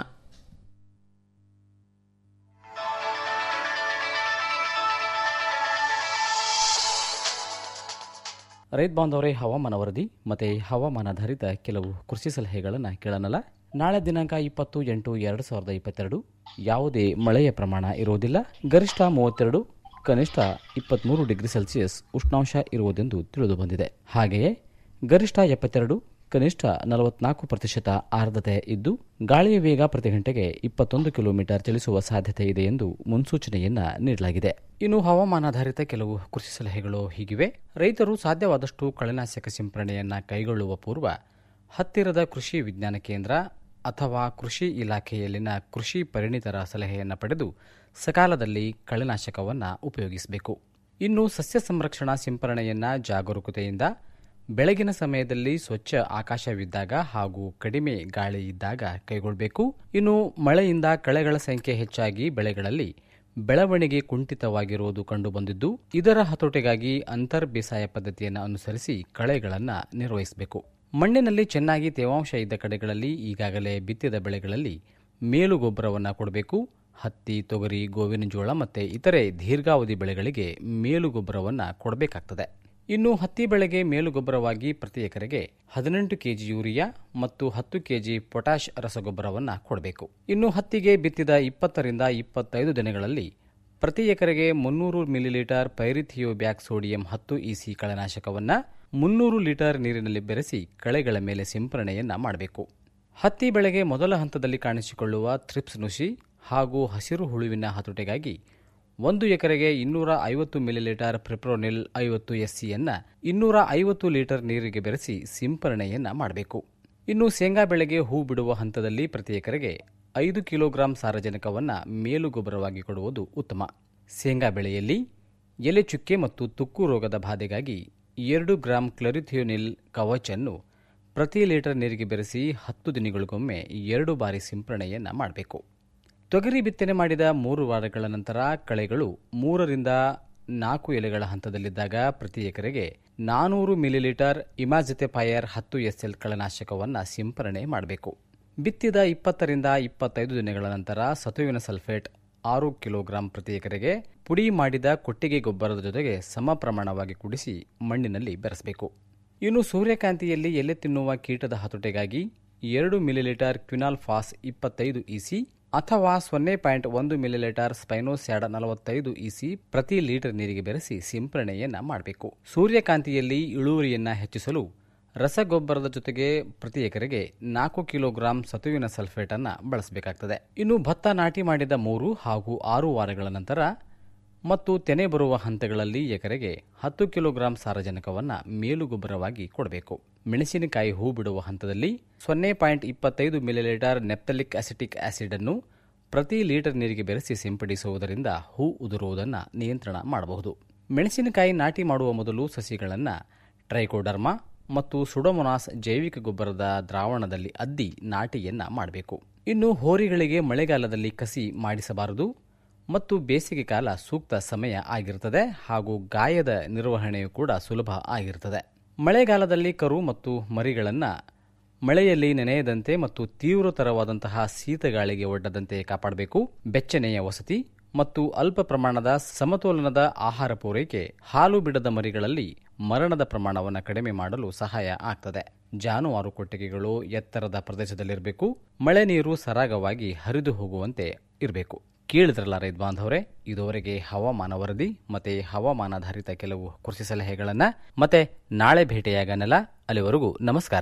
ರೈತ ಬಾಂಧವರೇ ಹವಾಮಾನ ವರದಿ ಮತ್ತು ಹವಾಮಾನಾಧಾರಿತ ಕೆಲವು ಕೃಷಿ ಸಲಹೆಗಳನ್ನು ಕೇಳೋಣಲ್ಲ ನಾಳೆ ದಿನಾಂಕ ಇಪ್ಪತ್ತು ಎಂಟು ಎರಡು ಸಾವಿರದ ಇಪ್ಪತ್ತೆರಡು ಯಾವುದೇ ಮಳೆಯ ಪ್ರಮಾಣ ಇರುವುದಿಲ್ಲ ಗರಿಷ್ಠ ಮೂವತ್ತೆರಡು ಕನಿಷ್ಠ ಇಪ್ಪತ್ತ್ಮೂರು ಡಿಗ್ರಿ ಸೆಲ್ಸಿಯಸ್ ಉಷ್ಣಾಂಶ ಇರುವುದೆಂದು ತಿಳಿದು ಬಂದಿದೆ ಹಾಗೆಯೇ ಗರಿಷ್ಠ ಎಪ್ಪತ್ತೆರಡು ಕನಿಷ್ಠ ನಲವತ್ನಾಲ್ಕು ಪ್ರತಿಶತ ಆರ್ದ್ರತೆ ಇದ್ದು ಗಾಳಿಯ ವೇಗ ಪ್ರತಿ ಗಂಟೆಗೆ ಇಪ್ಪತ್ತೊಂದು ಕಿಲೋಮೀಟರ್ ಚಲಿಸುವ ಸಾಧ್ಯತೆ ಇದೆ ಎಂದು ಮುನ್ಸೂಚನೆಯನ್ನ ನೀಡಲಾಗಿದೆ ಇನ್ನು ಹವಾಮಾನಾಧಾರಿತ ಕೆಲವು ಕೃಷಿ ಸಲಹೆಗಳು ಹೀಗಿವೆ ರೈತರು ಸಾಧ್ಯವಾದಷ್ಟು ಕಳೆನಾಶಕ ಸಿಂಪರಣೆಯನ್ನ ಕೈಗೊಳ್ಳುವ ಪೂರ್ವ ಹತ್ತಿರದ ಕೃಷಿ ವಿಜ್ಞಾನ ಕೇಂದ್ರ ಅಥವಾ ಕೃಷಿ ಇಲಾಖೆಯಲ್ಲಿನ ಕೃಷಿ ಪರಿಣಿತರ ಸಲಹೆಯನ್ನು ಪಡೆದು ಸಕಾಲದಲ್ಲಿ ಕಳೆನಾಶಕವನ್ನು ಉಪಯೋಗಿಸಬೇಕು ಇನ್ನು ಸಸ್ಯ ಸಂರಕ್ಷಣಾ ಸಿಂಪರಣೆಯನ್ನ ಜಾಗರೂಕತೆಯಿಂದ ಬೆಳಗಿನ ಸಮಯದಲ್ಲಿ ಸ್ವಚ್ಛ ಆಕಾಶವಿದ್ದಾಗ ಹಾಗೂ ಕಡಿಮೆ ಗಾಳಿ ಇದ್ದಾಗ ಕೈಗೊಳ್ಳಬೇಕು ಇನ್ನು ಮಳೆಯಿಂದ ಕಳೆಗಳ ಸಂಖ್ಯೆ ಹೆಚ್ಚಾಗಿ ಬೆಳೆಗಳಲ್ಲಿ ಬೆಳವಣಿಗೆ ಕುಂಠಿತವಾಗಿರುವುದು ಕಂಡುಬಂದಿದ್ದು ಇದರ ಹತೋಟಿಗಾಗಿ ಅಂತರ್ ಬೇಸಾಯ ಪದ್ಧತಿಯನ್ನು ಅನುಸರಿಸಿ ಕಳೆಗಳನ್ನು ನಿರ್ವಹಿಸಬೇಕು ಮಣ್ಣಿನಲ್ಲಿ ಚೆನ್ನಾಗಿ ತೇವಾಂಶ ಇದ್ದ ಕಡೆಗಳಲ್ಲಿ ಈಗಾಗಲೇ ಬಿತ್ತಿದ ಬೆಳೆಗಳಲ್ಲಿ ಮೇಲು ಗೊಬ್ಬರವನ್ನು ಕೊಡಬೇಕು ಹತ್ತಿ ತೊಗರಿ ಗೋವಿನ ಜೋಳ ಮತ್ತು ಇತರೆ ದೀರ್ಘಾವಧಿ ಬೆಳೆಗಳಿಗೆ ಮೇಲು ಗೊಬ್ಬರವನ್ನು ಕೊಡಬೇಕಾಗ್ತದೆ ಇನ್ನು ಹತ್ತಿ ಬೆಳೆಗೆ ಮೇಲುಗೊಬ್ಬರವಾಗಿ ಪ್ರತಿ ಎಕರೆಗೆ ಹದಿನೆಂಟು ಕೆಜಿ ಯೂರಿಯಾ ಮತ್ತು ಹತ್ತು ಕೆಜಿ ಪೊಟ್ಯಾಷ್ ರಸಗೊಬ್ಬರವನ್ನು ಕೊಡಬೇಕು ಇನ್ನು ಹತ್ತಿಗೆ ಬಿತ್ತಿದ ಇಪ್ಪತ್ತರಿಂದ ಇಪ್ಪತ್ತೈದು ದಿನಗಳಲ್ಲಿ ಪ್ರತಿ ಎಕರೆಗೆ ಮುನ್ನೂರು ಮಿಲಿಲೀಟರ್ ಪೈರಿಥಿಯೋಬ್ಯಾಕ್ ಸೋಡಿಯಂ ಹತ್ತು ಇಸಿ ಕಳೆನಾಶಕವನ್ನು ಮುನ್ನೂರು ಲೀಟರ್ ನೀರಿನಲ್ಲಿ ಬೆರೆಸಿ ಕಳೆಗಳ ಮೇಲೆ ಸಿಂಪರಣೆಯನ್ನ ಮಾಡಬೇಕು ಹತ್ತಿ ಬೆಳೆಗೆ ಮೊದಲ ಹಂತದಲ್ಲಿ ಕಾಣಿಸಿಕೊಳ್ಳುವ ಥ್ರಿಪ್ಸ್ ನುಷಿ ಹಾಗೂ ಹಸಿರು ಹುಳುವಿನ ಹತೋಟಿಗಾಗಿ ಒಂದು ಎಕರೆಗೆ ಇನ್ನೂರ ಐವತ್ತು ಮಿಲಿಲೀಟರ್ ಪ್ರಿಪ್ರೋನಿಲ್ ಐವತ್ತು ಎಸ್ಸಿಯನ್ನ ಇನ್ನೂರ ಐವತ್ತು ಲೀಟರ್ ನೀರಿಗೆ ಬೆರೆಸಿ ಸಿಂಪರಣೆಯನ್ನ ಮಾಡಬೇಕು ಇನ್ನು ಶೇಂಗಾ ಬೆಳೆಗೆ ಹೂ ಬಿಡುವ ಹಂತದಲ್ಲಿ ಪ್ರತಿ ಎಕರೆಗೆ ಐದು ಕಿಲೋಗ್ರಾಂ ಸಾರಜನಕವನ್ನು ಮೇಲು ಗೊಬ್ಬರವಾಗಿ ಕೊಡುವುದು ಉತ್ತಮ ಶೇಂಗಾ ಬೆಳೆಯಲ್ಲಿ ಎಲೆ ಚುಕ್ಕೆ ಮತ್ತು ತುಕ್ಕು ರೋಗದ ಬಾಧೆಗಾಗಿ ಎರಡು ಗ್ರಾಂ ಕ್ಲರಿಥಿಯೋನಿಲ್ ಕವಚ್ ಅನ್ನು ಪ್ರತಿ ಲೀಟರ್ ನೀರಿಗೆ ಬೆರೆಸಿ ಹತ್ತು ದಿನಗಳಿಗೊಮ್ಮೆ ಎರಡು ಬಾರಿ ಸಿಂಪರಣೆಯನ್ನ ಮಾಡಬೇಕು ತೊಗರಿ ಬಿತ್ತನೆ ಮಾಡಿದ ಮೂರು ವಾರಗಳ ನಂತರ ಕಳೆಗಳು ಮೂರರಿಂದ ನಾಲ್ಕು ಎಲೆಗಳ ಹಂತದಲ್ಲಿದ್ದಾಗ ಪ್ರತಿ ಎಕರೆಗೆ ನಾನೂರು ಮಿಲಿಲೀಟರ್ ಇಮಾಜಿತೆಫೈಯರ್ ಹತ್ತು ಎಸ್ಎಲ್ ಕಳೆನಾಶಕವನ್ನು ಸಿಂಪರಣೆ ಮಾಡಬೇಕು ಬಿತ್ತಿದ ಇಪ್ಪತ್ತರಿಂದ ಇಪ್ಪತ್ತೈದು ದಿನಗಳ ನಂತರ ಸತುವಿನ ಸಲ್ಫೇಟ್ ಆರು ಕಿಲೋಗ್ರಾಂ ಪ್ರತಿ ಎಕರೆಗೆ ಪುಡಿ ಮಾಡಿದ ಕೊಟ್ಟಿಗೆ ಗೊಬ್ಬರದ ಜೊತೆಗೆ ಸಮ ಪ್ರಮಾಣವಾಗಿ ಕುಡಿಸಿ ಮಣ್ಣಿನಲ್ಲಿ ಬೆರೆಸಬೇಕು ಇನ್ನು ಸೂರ್ಯಕಾಂತಿಯಲ್ಲಿ ಎಲೆ ತಿನ್ನುವ ಕೀಟದ ಹತೋಟಿಗಾಗಿ ಎರಡು ಮಿಲಿಲೀಟರ್ ಕ್ವಿನಾಲ್ ಫಾಸ್ ಇಪ್ಪತ್ತೈದು ಇಸಿ ಅಥವಾ ಸೊನ್ನೆ ಪಾಯಿಂಟ್ ಒಂದು ಮಿಲಿಲೀಟರ್ ಸ್ಪೈನೋಸ್ಯಾಡ ನಲವತ್ತೈದು ಇಸಿ ಪ್ರತಿ ಲೀಟರ್ ನೀರಿಗೆ ಬೆರೆಸಿ ಸಿಂಪರಣೆಯನ್ನ ಮಾಡಬೇಕು ಸೂರ್ಯಕಾಂತಿಯಲ್ಲಿ ಇಳುವರಿಯನ್ನ ಹೆಚ್ಚಿಸಲು ರಸಗೊಬ್ಬರದ ಜೊತೆಗೆ ಪ್ರತಿ ಎಕರೆಗೆ ನಾಲ್ಕು ಕಿಲೋಗ್ರಾಂ ಸತುವಿನ ಸಲ್ಫೇಟ್ ಅನ್ನ ಬಳಸಬೇಕಾಗ್ತದೆ ಇನ್ನು ಭತ್ತ ನಾಟಿ ಮಾಡಿದ ಮೂರು ಹಾಗೂ ಆರು ವಾರಗಳ ನಂತರ ಮತ್ತು ತೆನೆ ಬರುವ ಹಂತಗಳಲ್ಲಿ ಎಕರೆಗೆ ಹತ್ತು ಕಿಲೋಗ್ರಾಂ ಸಾರಜನಕವನ್ನು ಮೇಲುಗೊಬ್ಬರವಾಗಿ ಕೊಡಬೇಕು ಮೆಣಸಿನಕಾಯಿ ಹೂ ಬಿಡುವ ಹಂತದಲ್ಲಿ ಸೊನ್ನೆ ಪಾಯಿಂಟ್ ಇಪ್ಪತ್ತೈದು ಮಿಲಿಲೀಟರ್ ನೆಪ್ತಲಿಕ್ ಅಸಿಟಿಕ್ ಆಸಿಡ್ ಅನ್ನು ಪ್ರತಿ ಲೀಟರ್ ನೀರಿಗೆ ಬೆರೆಸಿ ಸಿಂಪಡಿಸುವುದರಿಂದ ಹೂ ಉದುರುವುದನ್ನು ನಿಯಂತ್ರಣ ಮಾಡಬಹುದು ಮೆಣಸಿನಕಾಯಿ ನಾಟಿ ಮಾಡುವ ಮೊದಲು ಸಸಿಗಳನ್ನು ಟ್ರೈಕೋಡರ್ಮಾ ಮತ್ತು ಸುಡಮೊನಾಸ್ ಜೈವಿಕ ಗೊಬ್ಬರದ ದ್ರಾವಣದಲ್ಲಿ ಅದ್ದಿ ನಾಟಿಯನ್ನ ಮಾಡಬೇಕು ಇನ್ನು ಹೋರಿಗಳಿಗೆ ಮಳೆಗಾಲದಲ್ಲಿ ಕಸಿ ಮಾಡಿಸಬಾರದು ಮತ್ತು ಬೇಸಿಗೆ ಕಾಲ ಸೂಕ್ತ ಸಮಯ ಆಗಿರುತ್ತದೆ ಹಾಗೂ ಗಾಯದ ನಿರ್ವಹಣೆಯು ಕೂಡ ಸುಲಭ ಆಗಿರುತ್ತದೆ ಮಳೆಗಾಲದಲ್ಲಿ ಕರು ಮತ್ತು ಮರಿಗಳನ್ನು ಮಳೆಯಲ್ಲಿ ನೆನೆಯದಂತೆ ಮತ್ತು ತೀವ್ರತರವಾದಂತಹ ಶೀತಗಾಳಿಗೆ ಒಡ್ಡದಂತೆ ಕಾಪಾಡಬೇಕು ಬೆಚ್ಚನೆಯ ವಸತಿ ಮತ್ತು ಅಲ್ಪ ಪ್ರಮಾಣದ ಸಮತೋಲನದ ಆಹಾರ ಪೂರೈಕೆ ಹಾಲು ಬಿಡದ ಮರಿಗಳಲ್ಲಿ ಮರಣದ ಪ್ರಮಾಣವನ್ನು ಕಡಿಮೆ ಮಾಡಲು ಸಹಾಯ ಆಗ್ತದೆ ಜಾನುವಾರು ಕೊಟ್ಟಿಗೆಗಳು ಎತ್ತರದ ಪ್ರದೇಶದಲ್ಲಿರಬೇಕು ಮಳೆ ನೀರು ಸರಾಗವಾಗಿ ಹರಿದು ಹೋಗುವಂತೆ ಇರಬೇಕು ಕೇಳಿದ್ರಲ್ಲ ರೈತ ಬಾಂಧವರೇ ಇದುವರೆಗೆ ಹವಾಮಾನ ವರದಿ ಮತ್ತೆ ಹವಾಮಾನಾಧಾರಿತ ಕೆಲವು ಕೃಷಿ ಸಲಹೆಗಳನ್ನ ಮತ್ತೆ ನಾಳೆ ಭೇಟಿಯಾಗನಲ್ಲ ಅಲ್ಲಿವರೆಗೂ ನಮಸ್ಕಾರ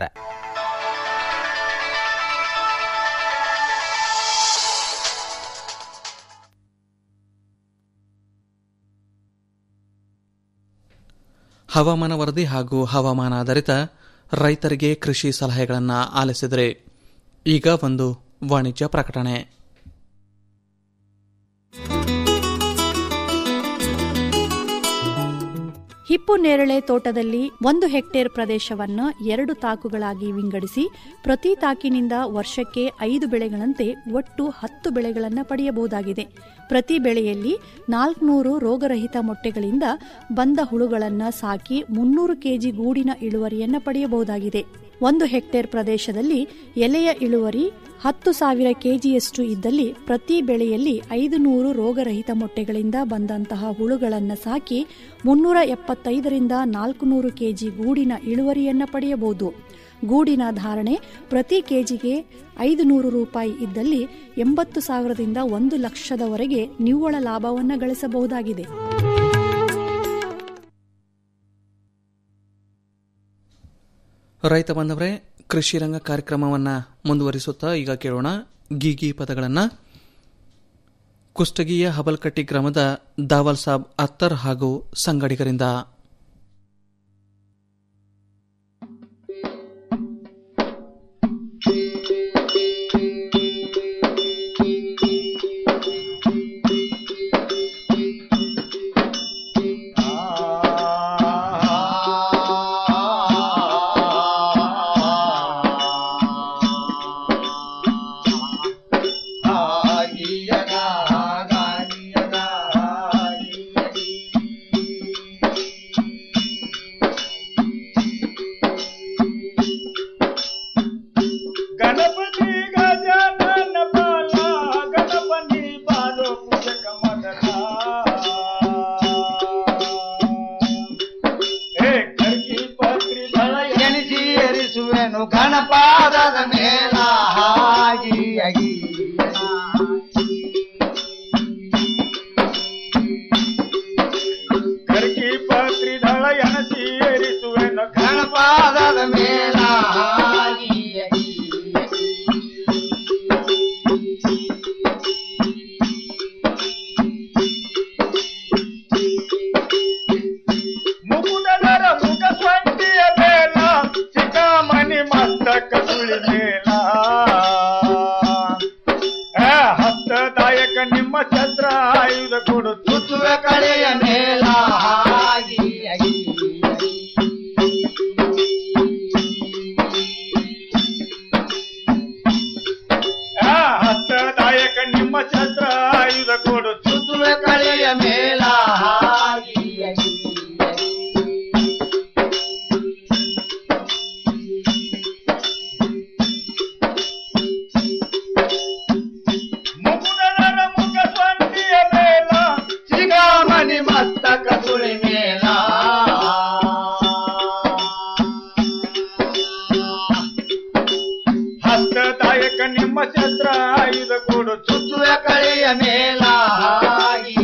ಹವಾಮಾನ ವರದಿ ಹಾಗೂ ಹವಾಮಾನ ಆಧಾರಿತ ರೈತರಿಗೆ ಕೃಷಿ ಸಲಹೆಗಳನ್ನು ಆಲಿಸಿದರೆ ಈಗ ಒಂದು ವಾಣಿಜ್ಯ ಪ್ರಕಟಣೆ ಹಿಪ್ಪು ನೇರಳೆ ತೋಟದಲ್ಲಿ ಒಂದು ಹೆಕ್ಟೇರ್ ಪ್ರದೇಶವನ್ನು ಎರಡು ತಾಕುಗಳಾಗಿ ವಿಂಗಡಿಸಿ ಪ್ರತಿ ತಾಕಿನಿಂದ ವರ್ಷಕ್ಕೆ ಐದು ಬೆಳೆಗಳಂತೆ ಒಟ್ಟು ಹತ್ತು ಬೆಳೆಗಳನ್ನು ಪಡೆಯಬಹುದಾಗಿದೆ ಪ್ರತಿ ಬೆಳೆಯಲ್ಲಿ ನಾಲ್ಕುನೂರು ರೋಗರಹಿತ ಮೊಟ್ಟೆಗಳಿಂದ ಬಂದ ಹುಳುಗಳನ್ನು ಸಾಕಿ ಮುನ್ನೂರು ಕೆಜಿ ಗೂಡಿನ ಇಳುವರಿಯನ್ನು ಪಡೆಯಬಹುದಾಗಿದೆ ಒಂದು ಹೆಕ್ಟೇರ್ ಪ್ರದೇಶದಲ್ಲಿ ಎಲೆಯ ಇಳುವರಿ ಹತ್ತು ಸಾವಿರ ಕೆಜಿಯಷ್ಟು ಇದ್ದಲ್ಲಿ ಪ್ರತಿ ಬೆಳೆಯಲ್ಲಿ ಐದು ನೂರು ರೋಗರಹಿತ ಮೊಟ್ಟೆಗಳಿಂದ ಬಂದಂತಹ ಹುಳುಗಳನ್ನು ಸಾಕಿ ಮುನ್ನೂರ ಎಪ್ಪತ್ತೈದರಿಂದ ನಾಲ್ಕು ನೂರು ಕೆಜಿ ಗೂಡಿನ ಇಳುವರಿಯನ್ನು ಪಡೆಯಬಹುದು ಗೂಡಿನ ಧಾರಣೆ ಪ್ರತಿ ಕೆಜಿಗೆ ಐದು ನೂರು ರೂಪಾಯಿ ಇದ್ದಲ್ಲಿ ಎಂಬತ್ತು ಸಾವಿರದಿಂದ ಒಂದು ಲಕ್ಷದವರೆಗೆ ನಿವ್ವಳ ಲಾಭವನ್ನು ಗಳಿಸಬಹುದಾಗಿದೆ ರೈತ ಬಂದವರೇ ಕೃಷಿ ರಂಗ ಕಾರ್ಯಕ್ರಮವನ್ನು ಮುಂದುವರಿಸುತ್ತಾ ಈಗ ಕೇಳೋಣ ಗೀಗಿ ಪದಗಳನ್ನು ಕುಷ್ಟಗಿಯ ಹಬಲ್ಕಟ್ಟಿ ಗ್ರಾಮದ ದಾವಲ್ ಸಾಬ್ ಅತ್ತರ್ ಹಾಗೂ ಸಂಗಡಿಗರಿಂದ ಗಣಪತಿ ಗಜಾನನ ಬಾಲ ಗಣಪತಿ ಬಾಲು ಕುಶಕ ಮದನ ಹೇ ಕರ್ಕಿ ಪತ್ರಿ ದಳ ಎನಿಸಿ ಎರಿಸುವೆನು ಗಣಪಾದದ ಮೇಲ ಹಾಗಿ ಅಗಿ ಕರ್ಕಿ ಪತ್ರಿ ದಳ ಎನಸಿ ಎರಿಸುವೆನು ಗಣಪಾದದ ಮೇಲ ಹಾಗಿ ಮುಕುದರ ಮುಖ ಸ್ವಂತಿಯ ಮೇಲ ಚಿಕಾಮಣಿ ಮಸ್ತಕ ಸುಳಿ ಮೇಲ ಆ, ಹಸ್ತದಾಯಕ ನಿಮ್ಮ ಛತ್ರ ಆಯುಧ ಕೊಡು ತುತ್ತುವ ಕಡೆಯ ಮೇಲ ಹಾಗಿ ಅಗಿ. ಆ, ಹಸ್ತದಾಯಕ ನಿಮ್ಮ ಛತ್ರ ಆಯುಧ ಕೊಡು ತುತ್ತುವ ಕಡೆಯ ಮೇಲ ಹಾಗಿ ಅಗಿ. ಮುಕುದರ ಮುಖ ಸ್ವಂತಿಯ ಮೇಲ ಚಿಗಾಮಣಿ ಮಸ್ತಕ ಸುಳಿ ಮೇಲ ಹಸ್ತದಾಯಕ ನಿಮ್ಮ ಛತ್ರ ಆಯುಧ ಕೊಡು ಚುಚ್ಚುವ ಕಳೆಯ ಮೇಲ ಹಾಗಿ